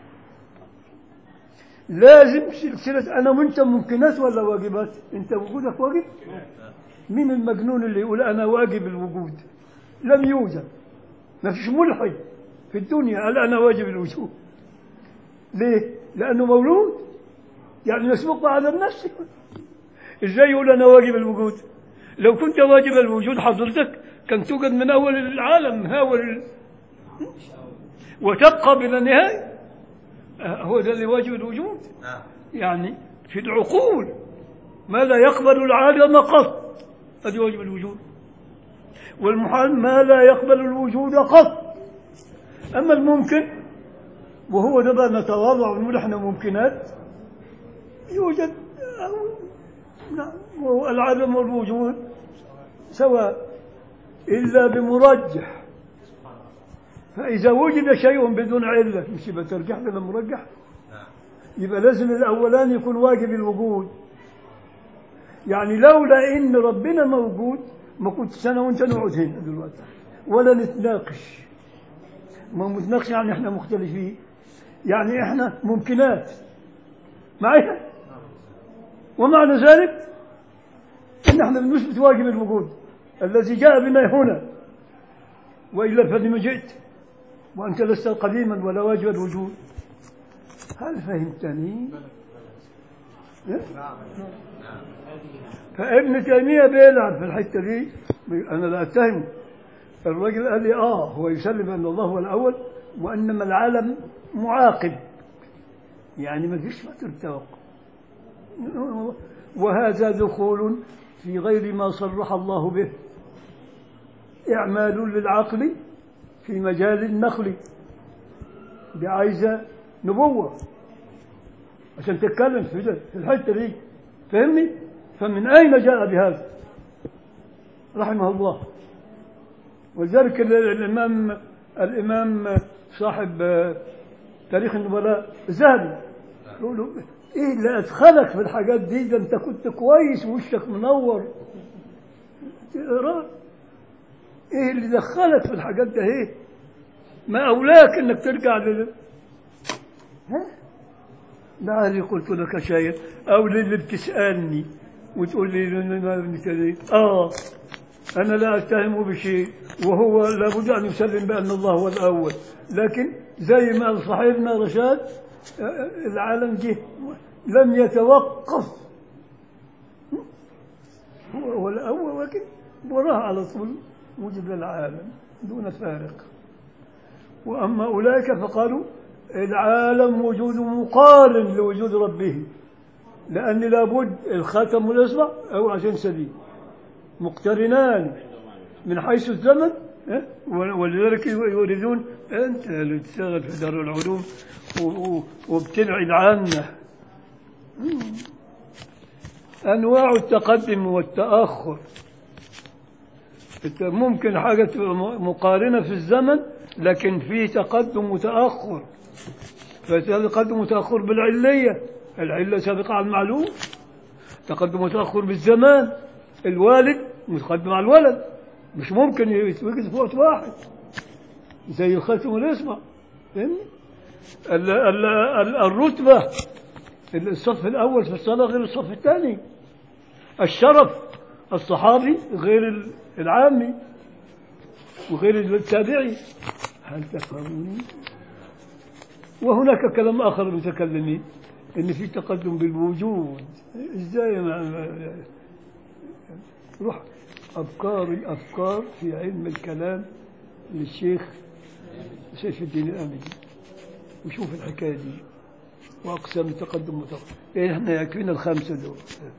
لازم سلسلة أنا وأنت ممكنات ولا واجبات؟ أنت وجودك واجب؟ مين المجنون اللي يقول أنا واجب الوجود؟ لم يوجد ما فيش ملحد في الدنيا قال أنا واجب الوجود ليه؟ لأنه مولود يعني مسبوق على نفسه إزاي يقول أنا واجب الوجود؟ لو كنت واجب الوجود حضرتك كان توجد من أول العالم هاول ال- وتبقى بلا نهاية آه، هو ده اللي واجب الوجود نعم يعني في العقول ما لا يقبل العالم قط هذه واجب الوجود والمحال ما لا يقبل الوجود قط أما الممكن وهو ده بقى نتواضع ونقول احنا ممكنات يوجد نعم وهو العدم والوجود سواء إلا بمرجح فإذا وجد شيء بدون علة مش يبقى ترجح لنا مرجح نعم يبقى لازم الأولاني يكون واجب الوجود يعني لولا إن ربنا موجود ما كنت أنا وأنت نقعد هنا دلوقتي ولا نتناقش ما نتناقش يعني إحنا مختلفين يعني إحنا ممكنات معايا ومعنى ذلك إن إحنا بنثبت واجب الوجود الذي جاء بنا هنا وإلا فلم جئت وأنت لست قديما ولا واجب الوجود هل فهمتني؟ إيه؟ فابن تيمية بيلعب في الحتة دي أنا لا أتهم الراجل قال لي آه هو يسلم أن الله هو الأول وإنما العالم معاقب يعني ما فيش فترة توقف وهذا دخول في غير ما صرح الله به إعمال للعقل في مجال النقل دي عايزة نبوة عشان تتكلم في ده في الحته دي فاهمني فمن اين جاء بهذا رحمه الله ولذلك ال- الامام الامام صاحب آه، تاريخ النبلاء الذهبي يقول له ايه اللي ادخلك في الحاجات دي ده انت كنت كويس ووشك منور تقرا ايه اللي دخلك في الحاجات ده ايه ما اولاك انك ترجع لل ها لعلي قلت لك شيئا او للي بتسالني وتقول لي ما ابنك ليه اه انا لا اتهمه بشيء وهو لابد ان يسلم بان الله هو الاول لكن زي ما قال صاحبنا رشاد آه، العالم جه لم يتوقف هو هو الاول لكن وراه على طول وجد العالم دون فارق واما اولئك فقالوا العالم وجود مقارن لوجود ربه لأن لابد الخاتم والإصبع أو عشان سبيل مقترنان من حيث الزمن ها؟ ولذلك يريدون أنت اللي تشتغل في دار العلوم و- و- وبتبعد عنه أنواع التقدم والتأخر أنت ممكن حاجة تبقى م- مقارنة في الزمن لكن في تقدم وتأخر فتقدم وتأخر بالعلية العلة سابقة على المعلوم تقدم وتأخر بالزمان الوالد متقدم على الولد مش ممكن يتوجد في وقت واحد زي الختم والإصبع فاهمني؟ ال- ال- ال- الرتبة الصف الأول في الصلاة غير الصف الثاني الشرف الصحابي غير ال- العامي وغير التابعي هل تفهموني؟ وهناك كلام آخر للمتكلمين إن في تقدم بالوجود إزاي ما ما- روح أفكار الأفكار في علم الكلام للشيخ سيف الدين الأمجي وشوف الحكاية دي وأقسام التقدم والتأخر إيه إحنا يكفينا الخمسة دول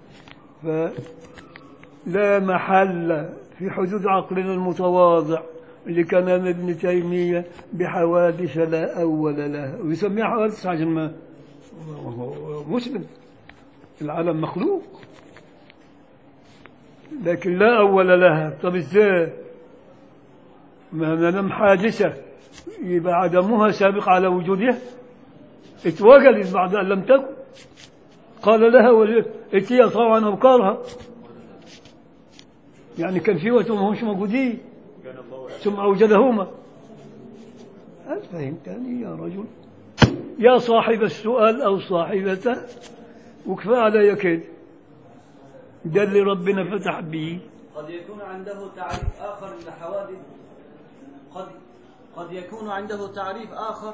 فلا محل في حدود عقلنا المتواضع اللي كان ابن تيمية بحوادث لا أول لها ويسميها حوادث عشان ما هو مسلم العالم مخلوق لكن لا أول لها طب ازاي ما دام حادثة يبقى عدمها سابق على وجودها اتوجدت بعد أن لم تكن قال لها ول- اتي طبعا أبكارها يعني كان في وقت ما همش موجودين ثم أوجدهما هل فهمتني يا رجل يا صاحب السؤال أو صاحبته وكفى علي كده ده اللي ربنا فتح به قد يكون عنده تعريف آخر لحوادث قد قد يكون عنده تعريف آخر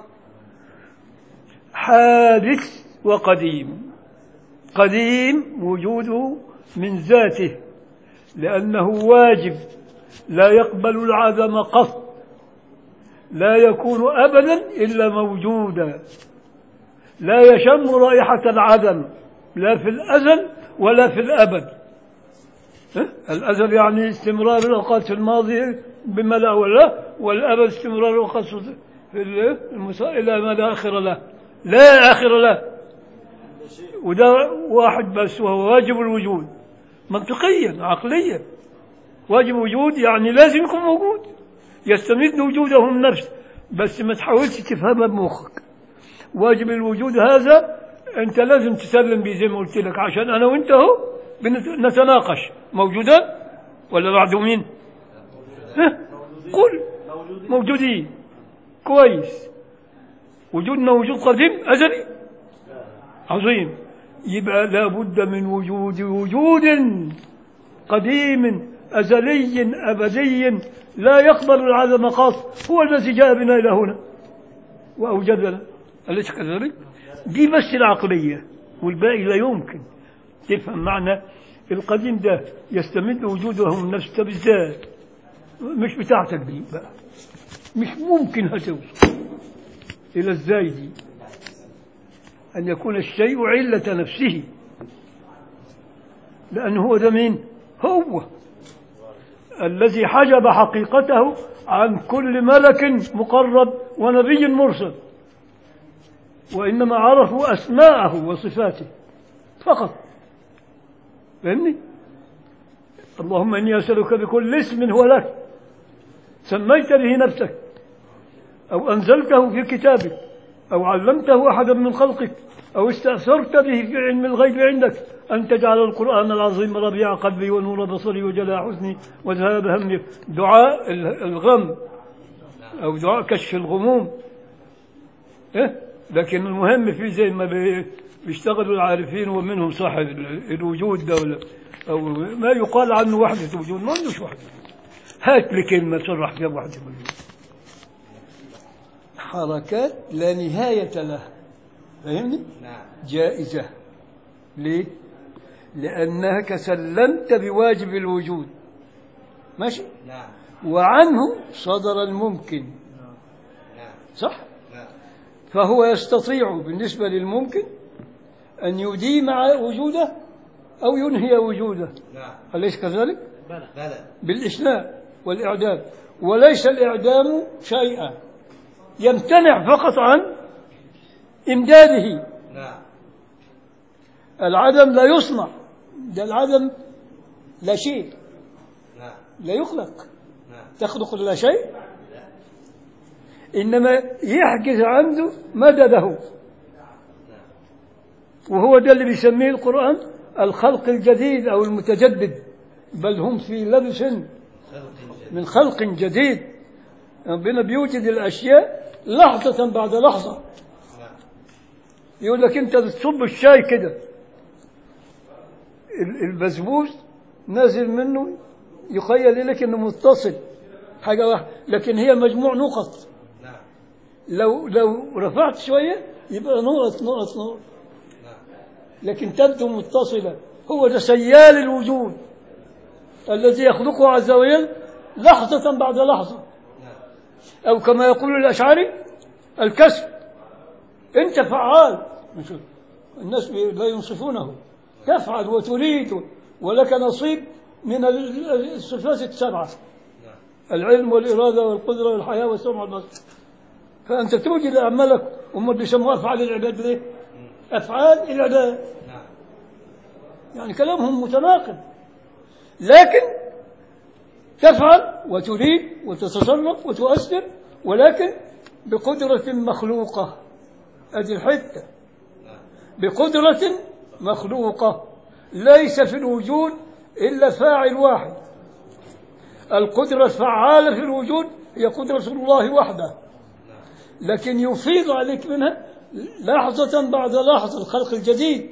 حادث وقديم قديم وجوده من ذاته لأنه واجب لا يقبل العدم قط لا يكون أبدا إلا موجودا لا يشم رائحة العدم لا في الأزل ولا في الأبد ها؟ الأزل يعني استمرار الأوقات في الماضي بما لا ولا والأبد استمرار الأوقات في المسا... إلى ما لا آخر له لا آخر له وده واحد بس وهو واجب الوجود منطقيا عقليا واجب وجود يعني لازم يكون موجود يستمد وجوده من نفسه بس ما تحاولش تفهمها بمخك واجب الوجود هذا انت لازم تسلم بيه زي ما قلت لك عشان انا وانت اهو بنت- نتناقش موجودان ولا معدومين ها؟ قل موجودين كويس وجودنا وجود قديم ازلي عظيم يبقى لابد من وجود وجود قديم أزلي أبدي لا يقبل العدم قط هو الذي جاء بنا إلى هنا وأوجدنا أليس كذلك؟ دي بس العقلية والباقي لا يمكن تفهم معنى القديم ده يستمد وجوده من نفسه بالذات مش بتاعتك دي بقى مش ممكن هتوصل إلى ازاي دي أن يكون الشيء علة نفسه لأنه هو ده مين؟ هو الذي حجب حقيقته عن كل ملك مقرب ونبي مرسل وإنما عرفوا أسماءه وصفاته فقط فهمني اللهم إني أسألك بكل اسم هو لك سميت به نفسك أو أنزلته في كتابك أو علمته أحدا من خلقك أو استأثرت به في علم الغيب عندك أن تجعل القرآن العظيم ربيع قلبي ونور بصري وجلاء حزني وذهاب همي دعاء ال- الغم أو دعاء كشف الغموم إيه؟ لكن المهم في زي ما بي- بيشتغلوا العارفين ومنهم صاحب ال- الوجود ده ولا- أو ما يقال عنه وحدة وجود ما عندوش وحدة هات لي كلمة صرح فيها وحدة وجود حركات لا نهاية لها فاهمني؟ نعم جائزة ليه؟ لأنك سلمت بواجب الوجود ماشي؟ نعم وعنه صدر الممكن نعم صح؟ نعم فهو يستطيع بالنسبة للممكن أن يديم وجوده أو ينهي وجوده نعم أليس كذلك؟ بلى بالإشناء والإعدام وليس الإعدام شيئا يمتنع فقط عن إمداده نعم العدم لا يصنع ده العدم لا شيء نعم لا يخلق نعم تخلق لا شيء إنما يحجز عنده مدده وهو ده اللي بيسميه القرآن الخلق الجديد أو المتجدد بل هم في لبس خلق جديد من خلق جديد ربنا بيوجد الأشياء لحظة بعد لحظة نعم يقول لك أنت تصب الشاي كده ال- البسبوس نازل منه يخيل إليك أنه متصل حاجة واحدة لكن هي مجموع نقط نعم لو لو رفعت شوية يبقى نقط نقط نقط نعم لكن تبدو متصلة هو ده سيال الوجود الذي يخلقه عز وجل لحظة بعد لحظة نعم أو كما يقول الأشعري الكسب أنت فعال مش- الناس بي- لا ينصفونه تفعل وتريد ولك نصيب من ال- الصفات السبعة نعم العلم والإرادة والقدرة والحياة والسمع والبصر فأنت توجد أعمالك هم بيسموها أفعال العباد ليه؟ أفعال العباد نعم يعني كلامهم متناقض لكن تفعل وتريد وتتصرف وتؤثر ولكن بقدرة مخلوقة هذه الحتة نعم بقدرة مخلوقة ليس في الوجود إلا فاعل واحد القدرة الفعالة في الوجود هي قدرة الله وحده لكن يفيض عليك منها لحظة بعد لحظة الخلق الجديد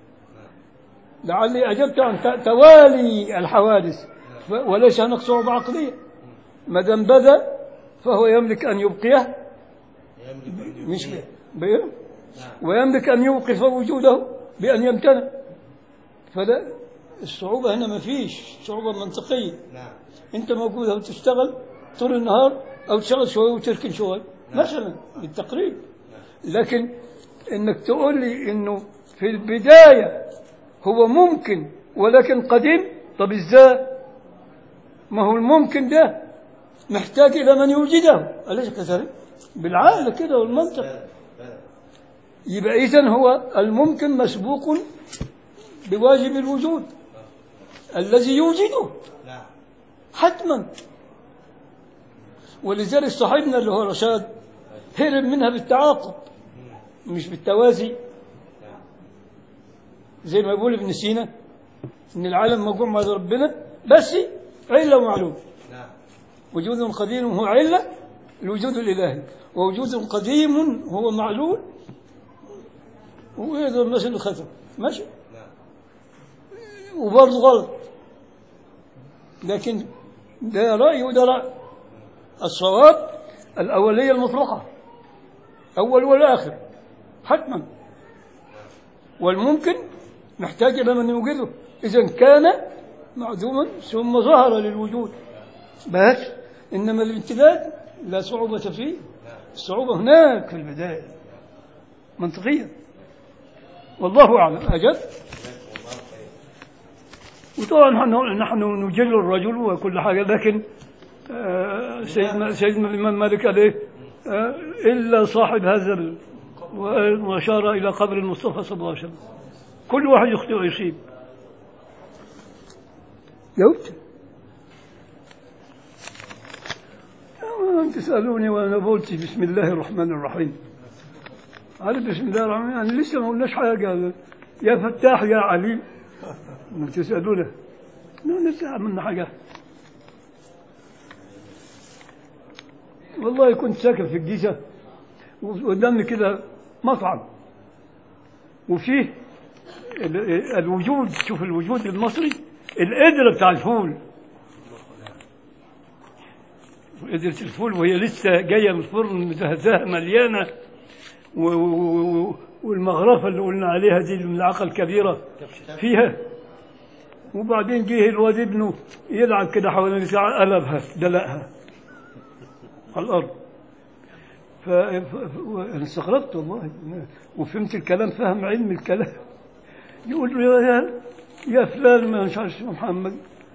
لعلي أجبت عن ت- توالي الحوادث ف- وليس هناك صعوبة عقلية ما دام بدأ فهو يملك أن يبقيه يملك أن مش يبقيه. بيه نعم ويملك أن يوقف وجوده بأن يمتنع فلا الصعوبة هنا ما فيش صعوبة منطقية نعم أنت موجود أو تشتغل طول النهار أو تشتغل شوي وتركن شوي مثلا بالتقريب لكن انك تقول لي انه في البداية هو ممكن ولكن قديم طب ازاي ما هو الممكن ده محتاج الى من يوجده اليس كذلك بالعقل كده والمنطق بلى بلى يبقى اذا هو الممكن مسبوق بواجب الوجود الذي يوجده نعم حتما ولذلك صاحبنا اللي هو رشاد هرب منها بالتعاقب مش بالتوازي نعم زي ما يقول ابن سينا ان العالم موجود مع ربنا بس علة ومعلوم نعم وجود قديم هو علة الوجود الإلهي ووجود قديم هو معلول وهذا المثل الختم ماشي نعم وبرضه غلط لكن ده رأي وده رأي الصواب الأولية المطلقة أول والآخر حتما والممكن محتاج إلى من يوجده إذا كان معدوما ثم ظهر للوجود بس إنما الامتداد لا صعوبة فيه الصعوبة هناك في البداية منطقيا والله أعلم أجل وطبعا نحن نحن نجل الرجل وكل حاجة لكن آه، سيدنا سيدنا الإمام مالك عليه آه، إلا صاحب هذا ال- وأشار إلى قبر المصطفى صلى الله عليه وسلم كل واحد يخطئ ويصيب جاوبت تسألوني وأنا قلت بسم الله الرحمن الرحيم عارف بسم الله الرحمن الرحيم يعني لسه ما قلناش حاجة يا فتاح يا عليم ما تسألونه لا لسه عملنا حاجة والله كنت ساكن في الجيزة وقدامي كده مطعم وفيه ال- الوجود شوف الوجود المصري القدرة بتاع الفول قدرة الفول وهي لسه جاية من الفرن مزهزهة مليانة و- و- و- والمغرفة اللي قلنا عليها دي الملعقة الكبيرة فيها وبعدين جه الواد ابنه يلعب كده حوالين البتاع قلبها دلقها على الأرض ف... ف... ف... أنا استغربت والله وفهمت الكلام فهم علم الكلام يقول له يا يا فلان ما مش عارف اسمه محمد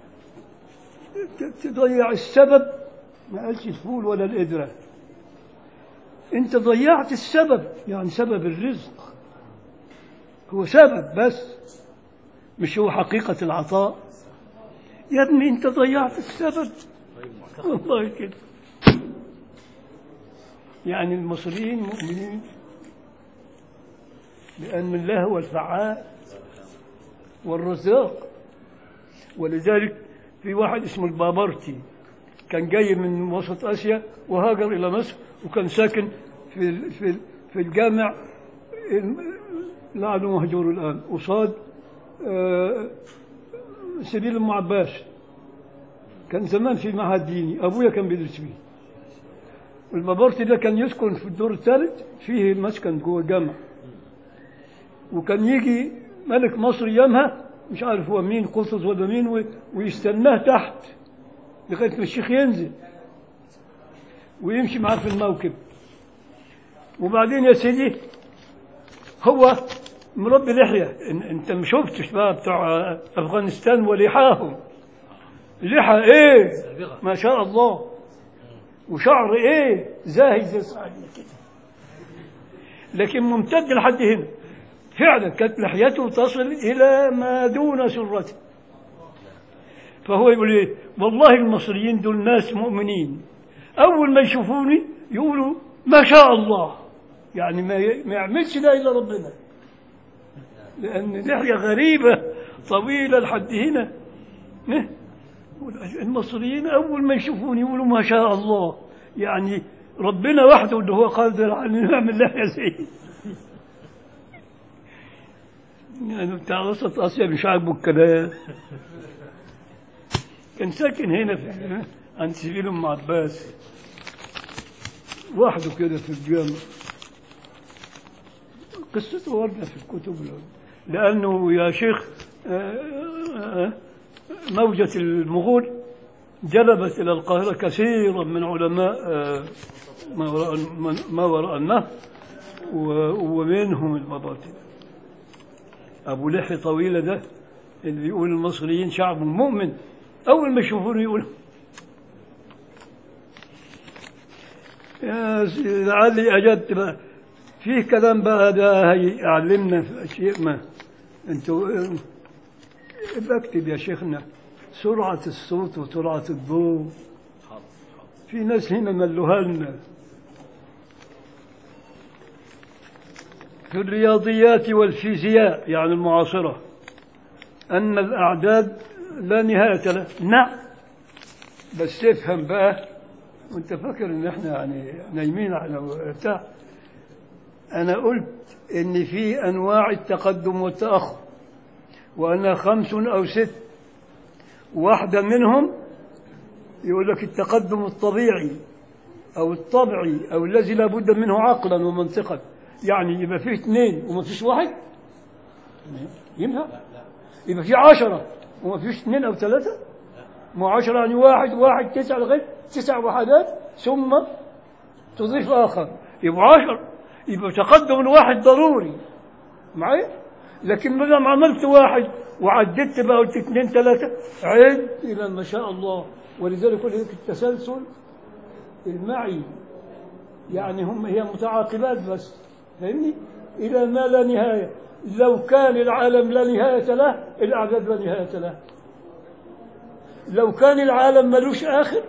ت- تضيع السبب ما قالش الفول ولا القدرة انت ضيعت السبب يعني سبب الرزق هو سبب بس مش هو حقيقة العطاء يا ابني انت ضيعت السبب والله كده يعني المصريين مؤمنين بأن الله هو الفعال والرزاق ولذلك في واحد اسمه البابرتي كان جاي من وسط آسيا وهاجر إلى مصر وكان ساكن في في في الجامع لعله مهجور الآن قصاد آه، سبيل أم عباس كان زمان في معهد ديني أبويا كان بيدرس فيه والبابرتي ده كان يسكن في الدور الثالث فيه مسكن جوه الجامع وكان يجي ملك مصر يامها مش عارف هو مين قطز ولا مين و- ويستناه تحت لغايه ما الشيخ ينزل ويمشي معاه في الموكب وبعدين يا سيدي هو مربي لحيه إن- انت ما شفتش بقى بتوع افغانستان ولحاهم لحى ايه ما شاء الله وشعر ايه زاهي زي صاحبنا كده لكن ممتد لحد هنا فعلا كانت لحيته تصل الى ما دون سرته فهو يقول ايه والله المصريين دول ناس مؤمنين اول ما يشوفوني يقولوا ما شاء الله يعني ما ي- ما يعملش ده الا ربنا لان لحيه غريبه طويله لحد هنا إيه؟ المصريين أول ما يشوفوني يقولوا ما شاء الله يعني ربنا وحده اللي هو قادر على أن يعمل لها زي يعني بتاع وسط آسيا مش عاجبه الكلام كان ساكن هنا في عند سبيل أم عباس وحده كده في الجامع قصته واردة في الكتب لأنه يا شيخ آه، آه، موجة المغول جلبت إلى القاهرة كثيرا من علماء آه، ما وراء من- ما وراء النهر و- ومنهم الباطنة أبو لحية طويلة ده اللي يقول المصريين شعب مؤمن أول ما يشوفونه يقول يا سيدي لعلي أجدت بقى فيه كلام بقى ده هيعلمنا في أشياء ما أنتوا بكتب يا شيخنا سرعة الصوت وسرعة الضوء في ناس هنا ملوها لنا في الرياضيات والفيزياء يعني المعاصرة أن الأعداد لا نهاية لها نعم بس تفهم بقى وانت فاكر ان احنا يعني نايمين على بتاع انا قلت ان في انواع التقدم والتاخر وأنا خمس أو ست واحدة منهم يقول لك التقدم الطبيعي أو الطبعي أو الذي لا بد منه عقلا ومنطقا يعني يبقى فيه اثنين وما فيش واحد ينفع يبقى فيه عشرة وما فيش اثنين أو ثلاثة ما عشرة يعني واحد واحد تسعة لغاية تسع وحدات ثم تضيف آخر يبقى عشر يبقى تقدم الواحد ضروري معي لكن ما دام عملت واحد وعددت بقى قلت اثنين ثلاثة عد إلى ما شاء الله ولذلك يقول لك التسلسل المعي يعني هم هي متعاقبات بس فهمني إلى ما لا نهاية لو كان العالم لا نهاية له الأعداد لا نهاية له لو كان العالم ملوش آخر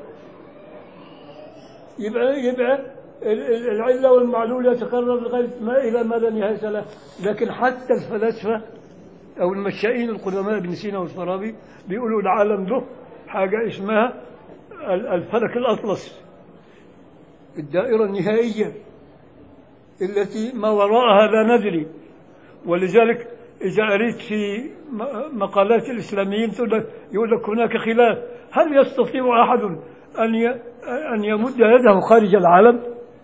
يبقى يبقى ال- ال- العلة والمعلول يتكرر لغاية ما إلى ما لا نهاية له لكن حتى الفلاسفة أو المشائين القدماء ابن سينا والفارابي بيقولوا العالم له حاجة اسمها ال- الفلك الأطلس الدائرة النهائية التي ما وراءها لا ندري ولذلك إذا قريت في م- مقالات الإسلاميين تقول لك يقول لك هناك خلاف هل يستطيع أحد أن ي- أن يمد يده خارج العالم؟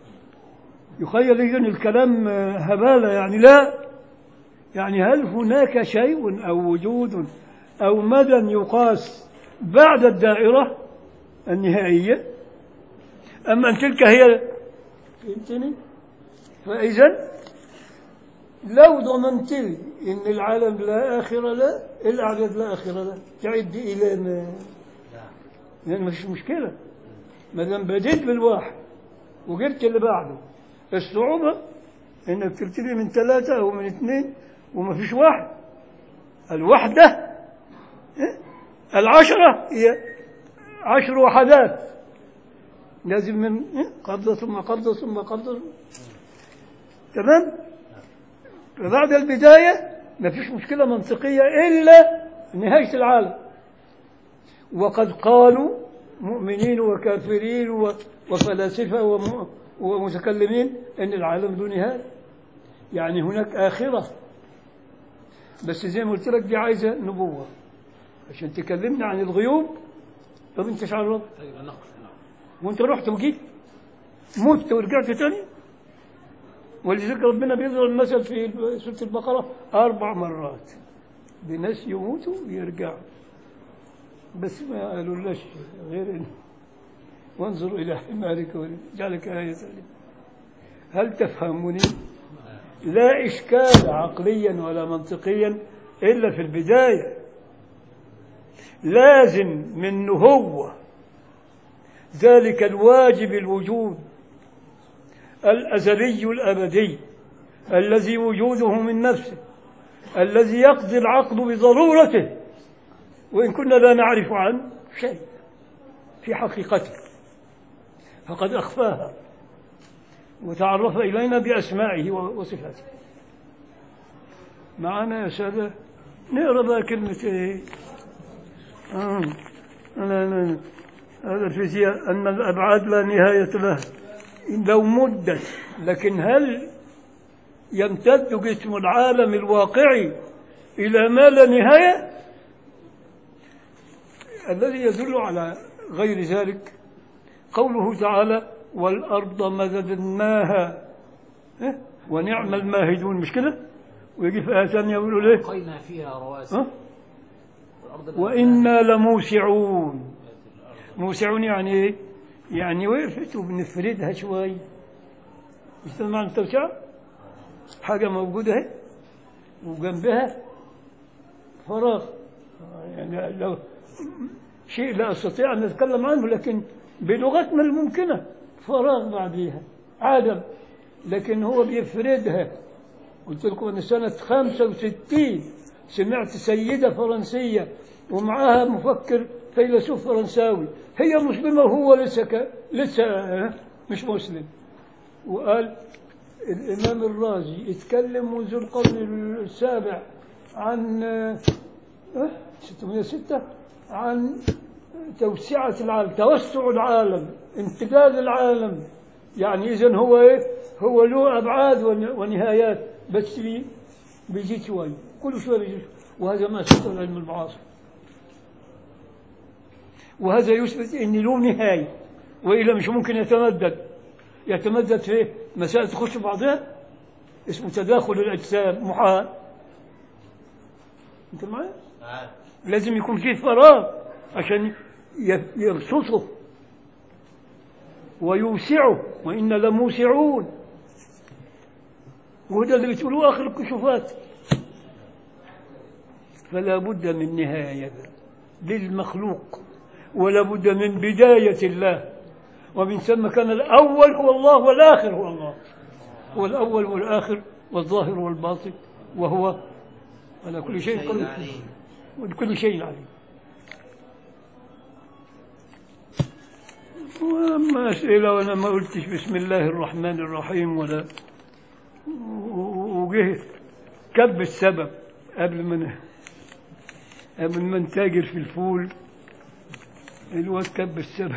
يخيل إذن الكلام هبالة يعني لا يعني هل هناك شيء أو وجود أو مدى يقاس بعد الدائرة النهائية أم أن تلك هي فهمتني؟ فإذا لو ضمنت لي إن العالم لا آخر له الأعداد لا آخر له تعد إلى ما لأن مفيش مشكلة ما دام بديت بالواحد وجبت اللي بعده الصعوبة إنك تبتدي من ثلاثة أو من اثنين وما فيش واحد الوحدة إيه؟ العشرة هي عشر وحدات لازم من إيه؟ قبضة ثم قبضة ثم قبضة تمام فبعد البداية ما فيش مشكلة منطقية إلا نهاية العالم وقد قالوا مؤمنين وكافرين و- وفلاسفة وم- ومتكلمين أن العالم ذو نهاية يعني هناك آخرة بس زي ما قلت لك دي عايزة نبوة عشان تكلمنا عن الغيوب طب انت ايش عرفت طيب النقل وانت رحت وجيت مت ورجعت تاني ولذلك ربنا بيضرب المثل في سورة البقرة أربع مرات بناس يموتوا ويرجعوا بس ما قالوا لش غير إنه وانظر إلى حمارك ولجعلك آية لي. هل تفهمني؟ لا إشكال عقليا ولا منطقيا إلا في البداية لازم من هو ذلك الواجب الوجود الأزلي الأبدي الذي وجوده من نفسه الذي يقضي العقل بضرورته وإن كنا لا نعرف عنه شيء في حقيقته فقد أخفاها وتعرف إلينا بأسمائه وصفاته معنا يا سادة نقرأ بقى كلمة إيه آه. أنا أنا هذا الفيزياء أن الأبعاد لا نهاية لها لو مدت لكن هل يمتد جسم العالم الواقعي إلى ما لا نهاية الذي يدل على غير ذلك قوله تعالى والأرض مددناها إيه؟ ونعم الماهدون مش كده ويجي في آية ثانية يقولوا ليه ألقينا فيها رواسي ها؟ والأرض وإنا لموسعون موسعون يعني إيه؟ يعني وقفت وبنفردها شوي مش ده معنى التوسعة؟ حاجة موجودة اهي وجنبها فراغ يعني لو شيء لا أستطيع أن أتكلم عنه لكن بلغتنا الممكنة فراغ بعديها عدم لكن هو بيفردها قلت لكم أن سنة 65 سمعت سيدة فرنسية ومعها مفكر فيلسوف فرنساوي هي مسلمة وهو لسه ك... لسه آه، مش مسلم وقال الإمام الرازي يتكلم منذ القرن السابع عن آه، آه، 606 عن توسعة العالم توسع العالم امتداد العالم يعني إذا هو إيه هو له أبعاد ون- ونهايات بس بي- بيزيد شوي كل شوي بيزيد وهذا ما يثبته العلم المعاصر وهذا يثبت ان له نهايه والا مش ممكن يتمدد يتمدد في مسائل تخش في بعضها اسمه تداخل الاجسام محال انت معي معاك لازم يكون فيه فراغ عشان ي- يبسطه ويوسعه وإنا لموسعون وهذا اللي بتقولوه آخر الكشوفات فلا بد من نهاية للمخلوق ولا بد من بداية الله ومن ثم كان الأول هو الله والآخر هو الله هو الأول والآخر والظاهر والباطن وهو على كل شيء شيء قدير عليم وبكل شيء عليم وأما أسئلة وأنا ما قلتش بسم الله الرحمن الرحيم ولا و- وجه كب السبب قبل ما ن- قبل ما نتاجر في الفول الواد كب السبب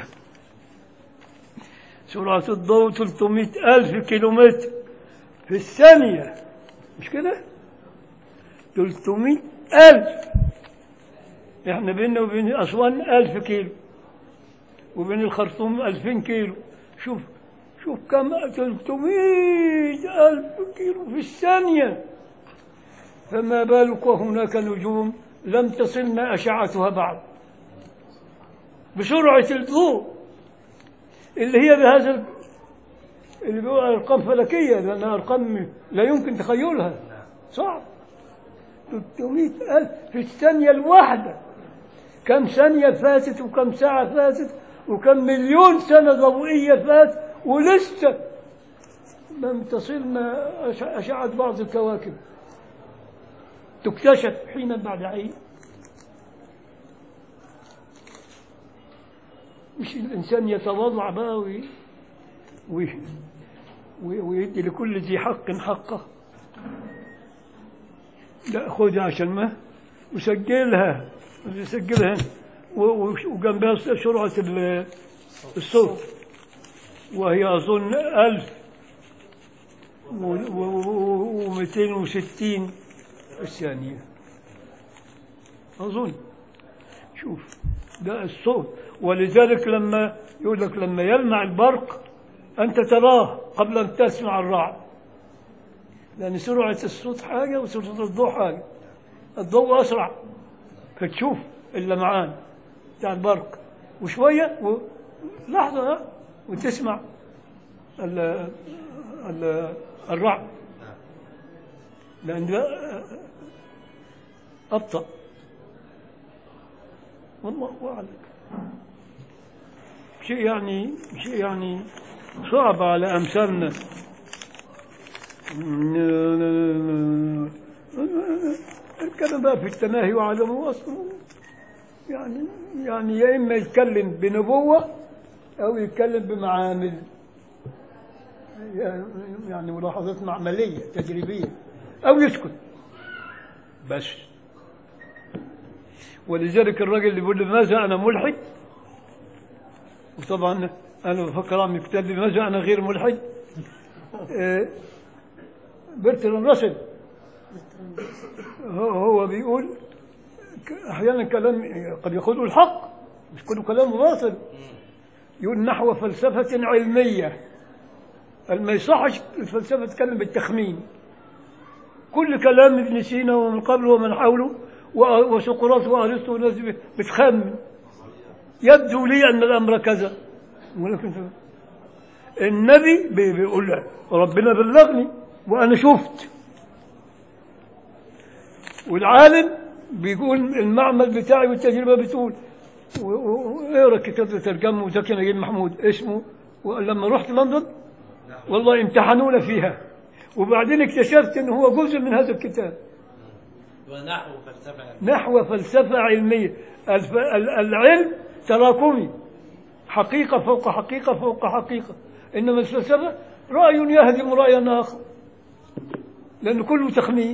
سرعة الضوء 300 ألف كيلومتر في الثانية مش كده؟ 300 ألف احنا بيننا وبين أسوان ألف كيلو وبين الخرطوم ألفين كيلو شوف شوف كم 300 ألف كيلو في الثانية فما بالك وهناك نجوم لم تصلنا أشعتها بعد بسرعة الضوء اللي هي بهذا ال- اللي بيقول أرقام فلكية لأنها أرقام لا يمكن تخيلها صعب 300 ألف في الثانية الواحدة كم ثانية فاتت وكم ساعة فاتت وكم مليون سنة ضوئية فات ولسه لم تصلنا أش- أشعة بعض الكواكب تكتشف حينا بعد حين مش الإنسان يتواضع بقى وي وي وي- ويدي لكل ذي حق حقه لا خذها عشان ما وسجلها سجلها و- و- وجنبها سرعة ال- الصوت وهي أظن ألف ومئتين وستين الثانية أظن شوف ده الصوت ولذلك لما يقول لك لما يلمع البرق أنت تراه قبل أن تسمع الرعد لأن سرعة الصوت حاجة وسرعة الضوء حاجة الضوء أسرع فتشوف اللمعان بتاع البرق وشوية و... لحظة ها، وتسمع ال... ال... الرعد لأن ده أبطأ والله أعلم شيء يعني شيء يعني صعب على أمثالنا الكلام بقى في التناهي وعدمه أصله يعني يعني يا إما يتكلم بنبوة أو يتكلم بمعامل يعني ملاحظات معملية تجريبية أو يسكت بس ولذلك الراجل اللي بيقول لماذا أنا ملحد وطبعا أنا بفكر أعمل كتاب لماذا أنا غير ملحد آه، برتراند راسل هو هو بيقول ك- أحيانا كلام قد يقول الحق مش كله كلام باطل يقول نحو فلسفة علمية قال ما يصحش الفلسفة تتكلم بالتخمين كل كلام ابن سينا ومن قبله ومن حوله و- وسقراط وأرسطو والناس دي بتخمن يبدو لي أن الأمر كذا ولكن النبي بي- بيقول له ربنا بلغني وأنا شفت والعالم بيقول المعمل بتاعي والتجربة بتقول و- و- واقرا كتاب ترجمه زكي نجيب محمود اسمه ولما رحت لندن والله امتحنونا فيها وبعدين اكتشفت انه هو جزء من هذا الكتاب ونحو فلسفة علمية. نحو فلسفة علمية الف... ال- العلم تراكمي حقيقة فوق حقيقة فوق حقيقة إنما الفلسفة رأي يهدم رأيا آخر لأنه كله تخمين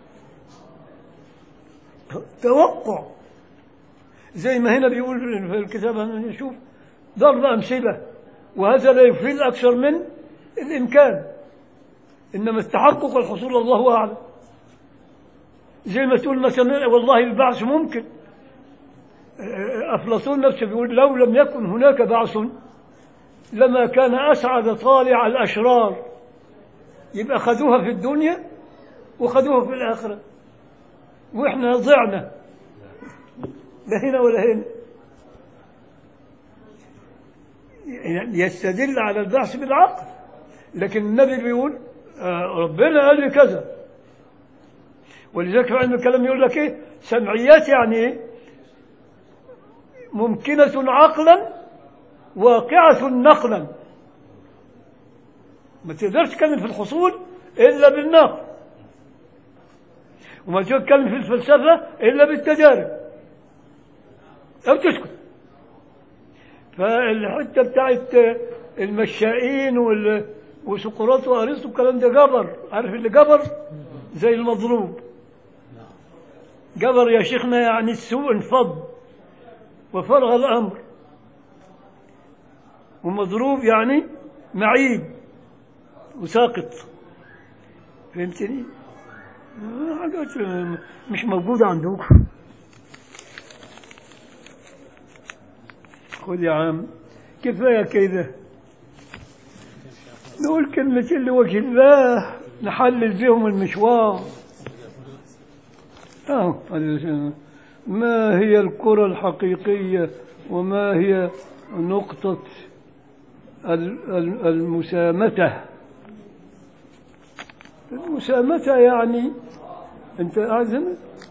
توقع زي ما هنا بيقول في الكتاب أنا نشوف ضرب أمثلة وهذا لا يفيد أكثر من الإمكان إنما التحقق الحصول الله أعلم زي ما تقول مثلا والله البعث ممكن أفلاطون نفسه بيقول لو لم يكن هناك بعث لما كان أسعد طالع الأشرار يبقى خدوها في الدنيا وخدوها في الآخرة وإحنا ضعنا لا هنا ولا هنا يعني يستدل على البعث بالعقل لكن النبي بيقول آه، ربنا قال لي كذا ولذلك في علم الكلام يقول لك ايه سمعيات يعني ايه ممكنة عقلا واقعة نقلا ما تقدرش تتكلم في الحصول إلا بالنقد وما تقدرش تتكلم في الفلسفة إلا بالتجارب أو تسكت فالحتة بتاعت المشائين وال وسقراط وأرسطو الكلام ده جبر عارف اللي جبر زي المضروب جبر يا شيخنا يعني السوء انفض وفرغ الأمر ومضروب يعني معيب وساقط فهمتني؟ آه، حاجات آه، مش موجودة عندكم خذ يا عم كفاية كده نقول كلمتين لوجه الله نحلل بهم المشوار آه، ما هي الكرة الحقيقية وما هي نقطة ال- ال- المسامتة المسامتة يعني أنت قاعد هنا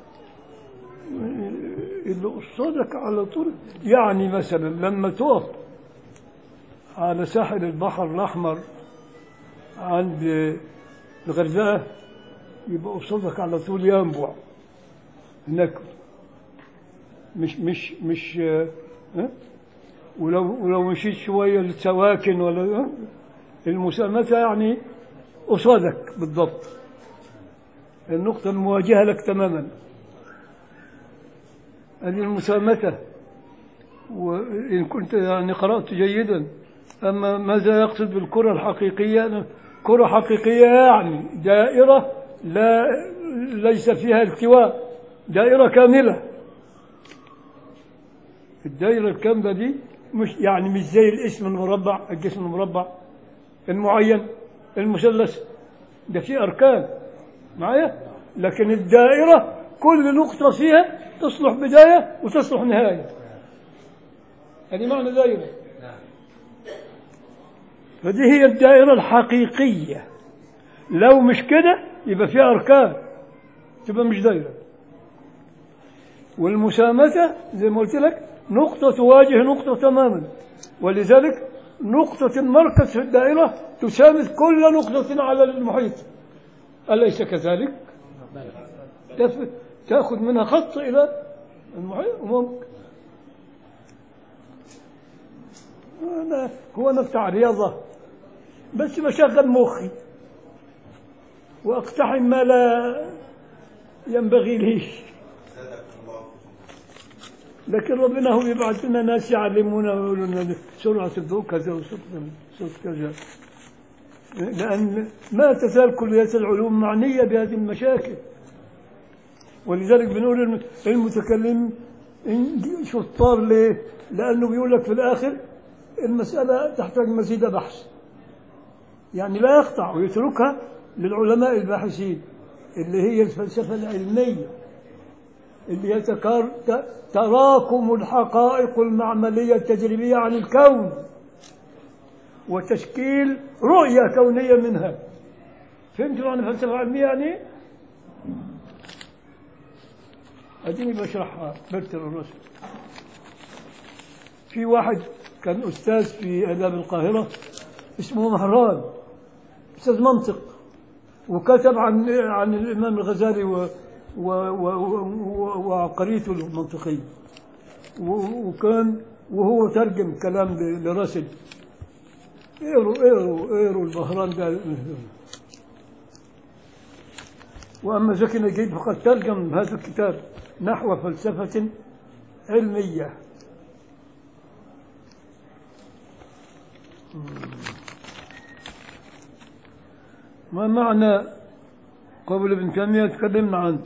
اللي قصادك على طول يعني مثلا لما تقف على ساحل البحر الأحمر عند الغردقة يبقى قصادك على طول ينبع هناك مش مش مش آه، ها؟ ولو ولو مشيت شوية للسواكن ولا ها؟ المسامتة يعني قصادك بالضبط النقطة المواجهة لك تماما هذه المسامتة وإن كنت يعني قرأت جيدا أما ماذا يقصد بالكرة الحقيقية كرة حقيقية يعني دائرة لا ليس فيها التواء دائرة كاملة الدائرة الكاملة دي مش يعني مش زي الاسم المربع الجسم المربع المعين المثلث ده فيه أركان معايا لكن الدائرة كل نقطة فيها تصلح بداية وتصلح نهاية هذه معنى دائرة فدي هي الدائرة الحقيقية لو مش كده يبقى فيها أركان تبقى مش دائرة والمسامتة زي ما قلت لك نقطة تواجه نقطة تماما ولذلك نقطة المركز في الدائرة تساند كل نقطة على المحيط أليس كذلك؟ تف- تأخذ منها خط إلى المحيط ممكن أنا هو أنا بتاع رياضة بس بشغل مخي وأقتحم ما لا ينبغي لي لكن ربنا هو يبعث لنا ناس يعلمونا ويقولوا لنا سرعة الضوء كذا وسرعة صوت كذا لأن ما تزال كليات العلوم معنية بهذه المشاكل ولذلك بنقول الم- المتكلم إن- شطار ليه؟ لأنه بيقول لك في الآخر المسألة تحتاج مزيد بحث يعني لا يقطع ويتركها للعلماء الباحثين اللي هي الفلسفة العلمية اللي هي تكار ت- تراكم الحقائق المعملية التجريبية عن الكون وتشكيل رؤية كونية منها فهمت معنى الفلسفة العلمية يعني؟ أديني بشرحها برتر الرسل في واحد كان أستاذ في آداب القاهرة اسمه مهران أستاذ منطق وكتب عن عن الإمام الغزالي و و و و وعقريته المنطقية و- وكان وهو ترجم كلام ل- لرسل اقروا اقروا اقروا البهران ده وأما زكي نجيب فقد ترجم هذا الكتاب نحو فلسفة علمية ما معنى قول ابن تيمية تكلمنا عنه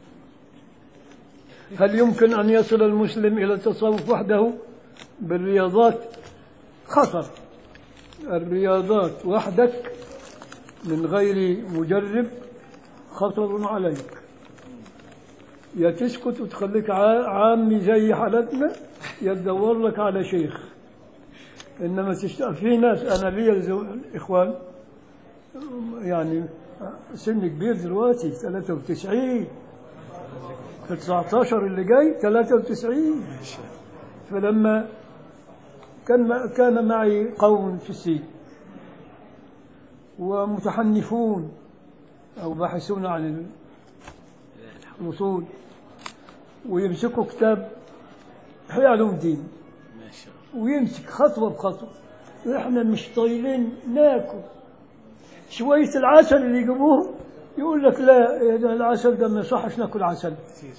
هل يمكن أن يصل المسلم إلى التصوف وحده بالرياضات خطر الرياضات وحدك من غير مجرب خطر عليك يا تسكت وتخليك عا- عامي زي حالتنا يا تدور لك على شيخ انما تشتغل في ناس انا لي زو- اخوان يعني سن كبير دلوقتي 93 في 19 اللي جاي 93 فلما كان كان معي قوم في السجن ومتحنفون أو باحثون عن الوصول ويمسكوا كتاب إحياء علوم الدين ما شاء الله ويمسك خطوة بخطوة احنا مش طايلين ناكل شوية العسل اللي يجيبوه يقول لك لا يا ده العسل ده ما يصحش ناكل عسل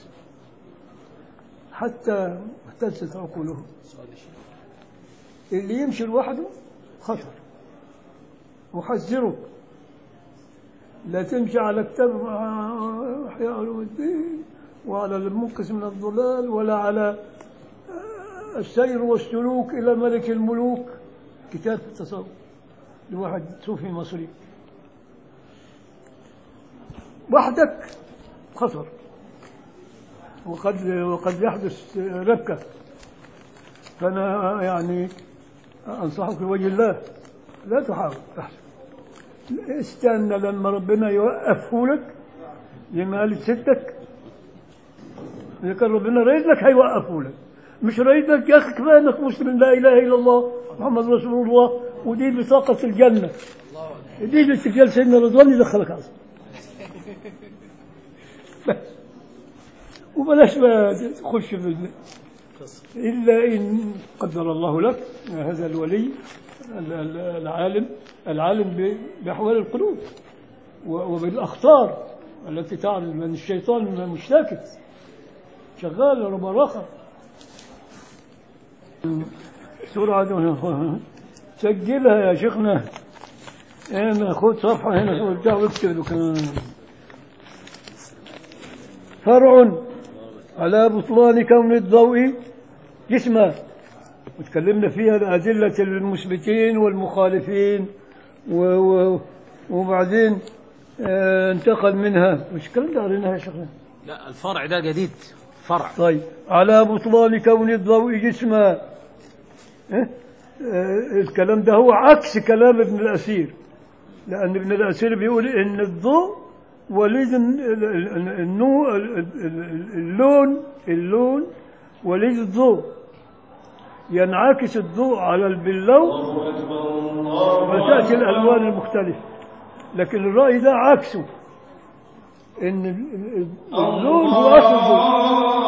حتى اهتزت عقولهم اللي يمشي لوحده خطر وحذرك لا تمشي على كتاب احياء علوم الدين وعلى المنقذ من الضلال ولا على السير والسلوك الى ملك الملوك كتاب التصوف لواحد صوفي مصري وحدك خطر وقد وقد يحدث ربكة فأنا يعني أنصحك في وجه الله لا تحاول أحسن استنى لما ربنا يوقفه لك لما قالت ستك إذا كان ربنا رايد لك هيوقفه لك مش رايد لك يا أخي كفاية إنك مسلم لا إله إلا الله محمد رسول الله ودي بطاقة الجنة دي اللي تجال سيدنا رضوان يدخلك أصلا بس وبلاش بقى تخش في ال- إلا إن قدر الله لك هذا الولي ال- ال- العالم العالم ب- بأحوال القلوب و- وبالأخطار التي تعرض من الشيطان مش ساكت شغال ربراخة سرعة سجلها يا شيخنا هنا خد صفحة هنا وارجع واكتب له كمان فرع على بطلان كون الضوء جسما وتكلمنا فيها أدلة المثبتين والمخالفين و و وبعدين آه انتقل منها مش الكلام ده قريناها يا شيخنا لا الفرع ده جديد فرع طيب على بطلان كون الضوء جسما إيه؟ آه، الكلام ده هو عكس كلام ابن الأسير لأن ابن الأسير بيقول إن الضوء وليد ال- ال- ال- النو ال- ال- اللون اللون وليد الضوء ينعكس الضوء على البلو فتأتي الألوان المختلفة لكن الرأي ده عكسه إن ال- ال- اللون هو أصل الضوء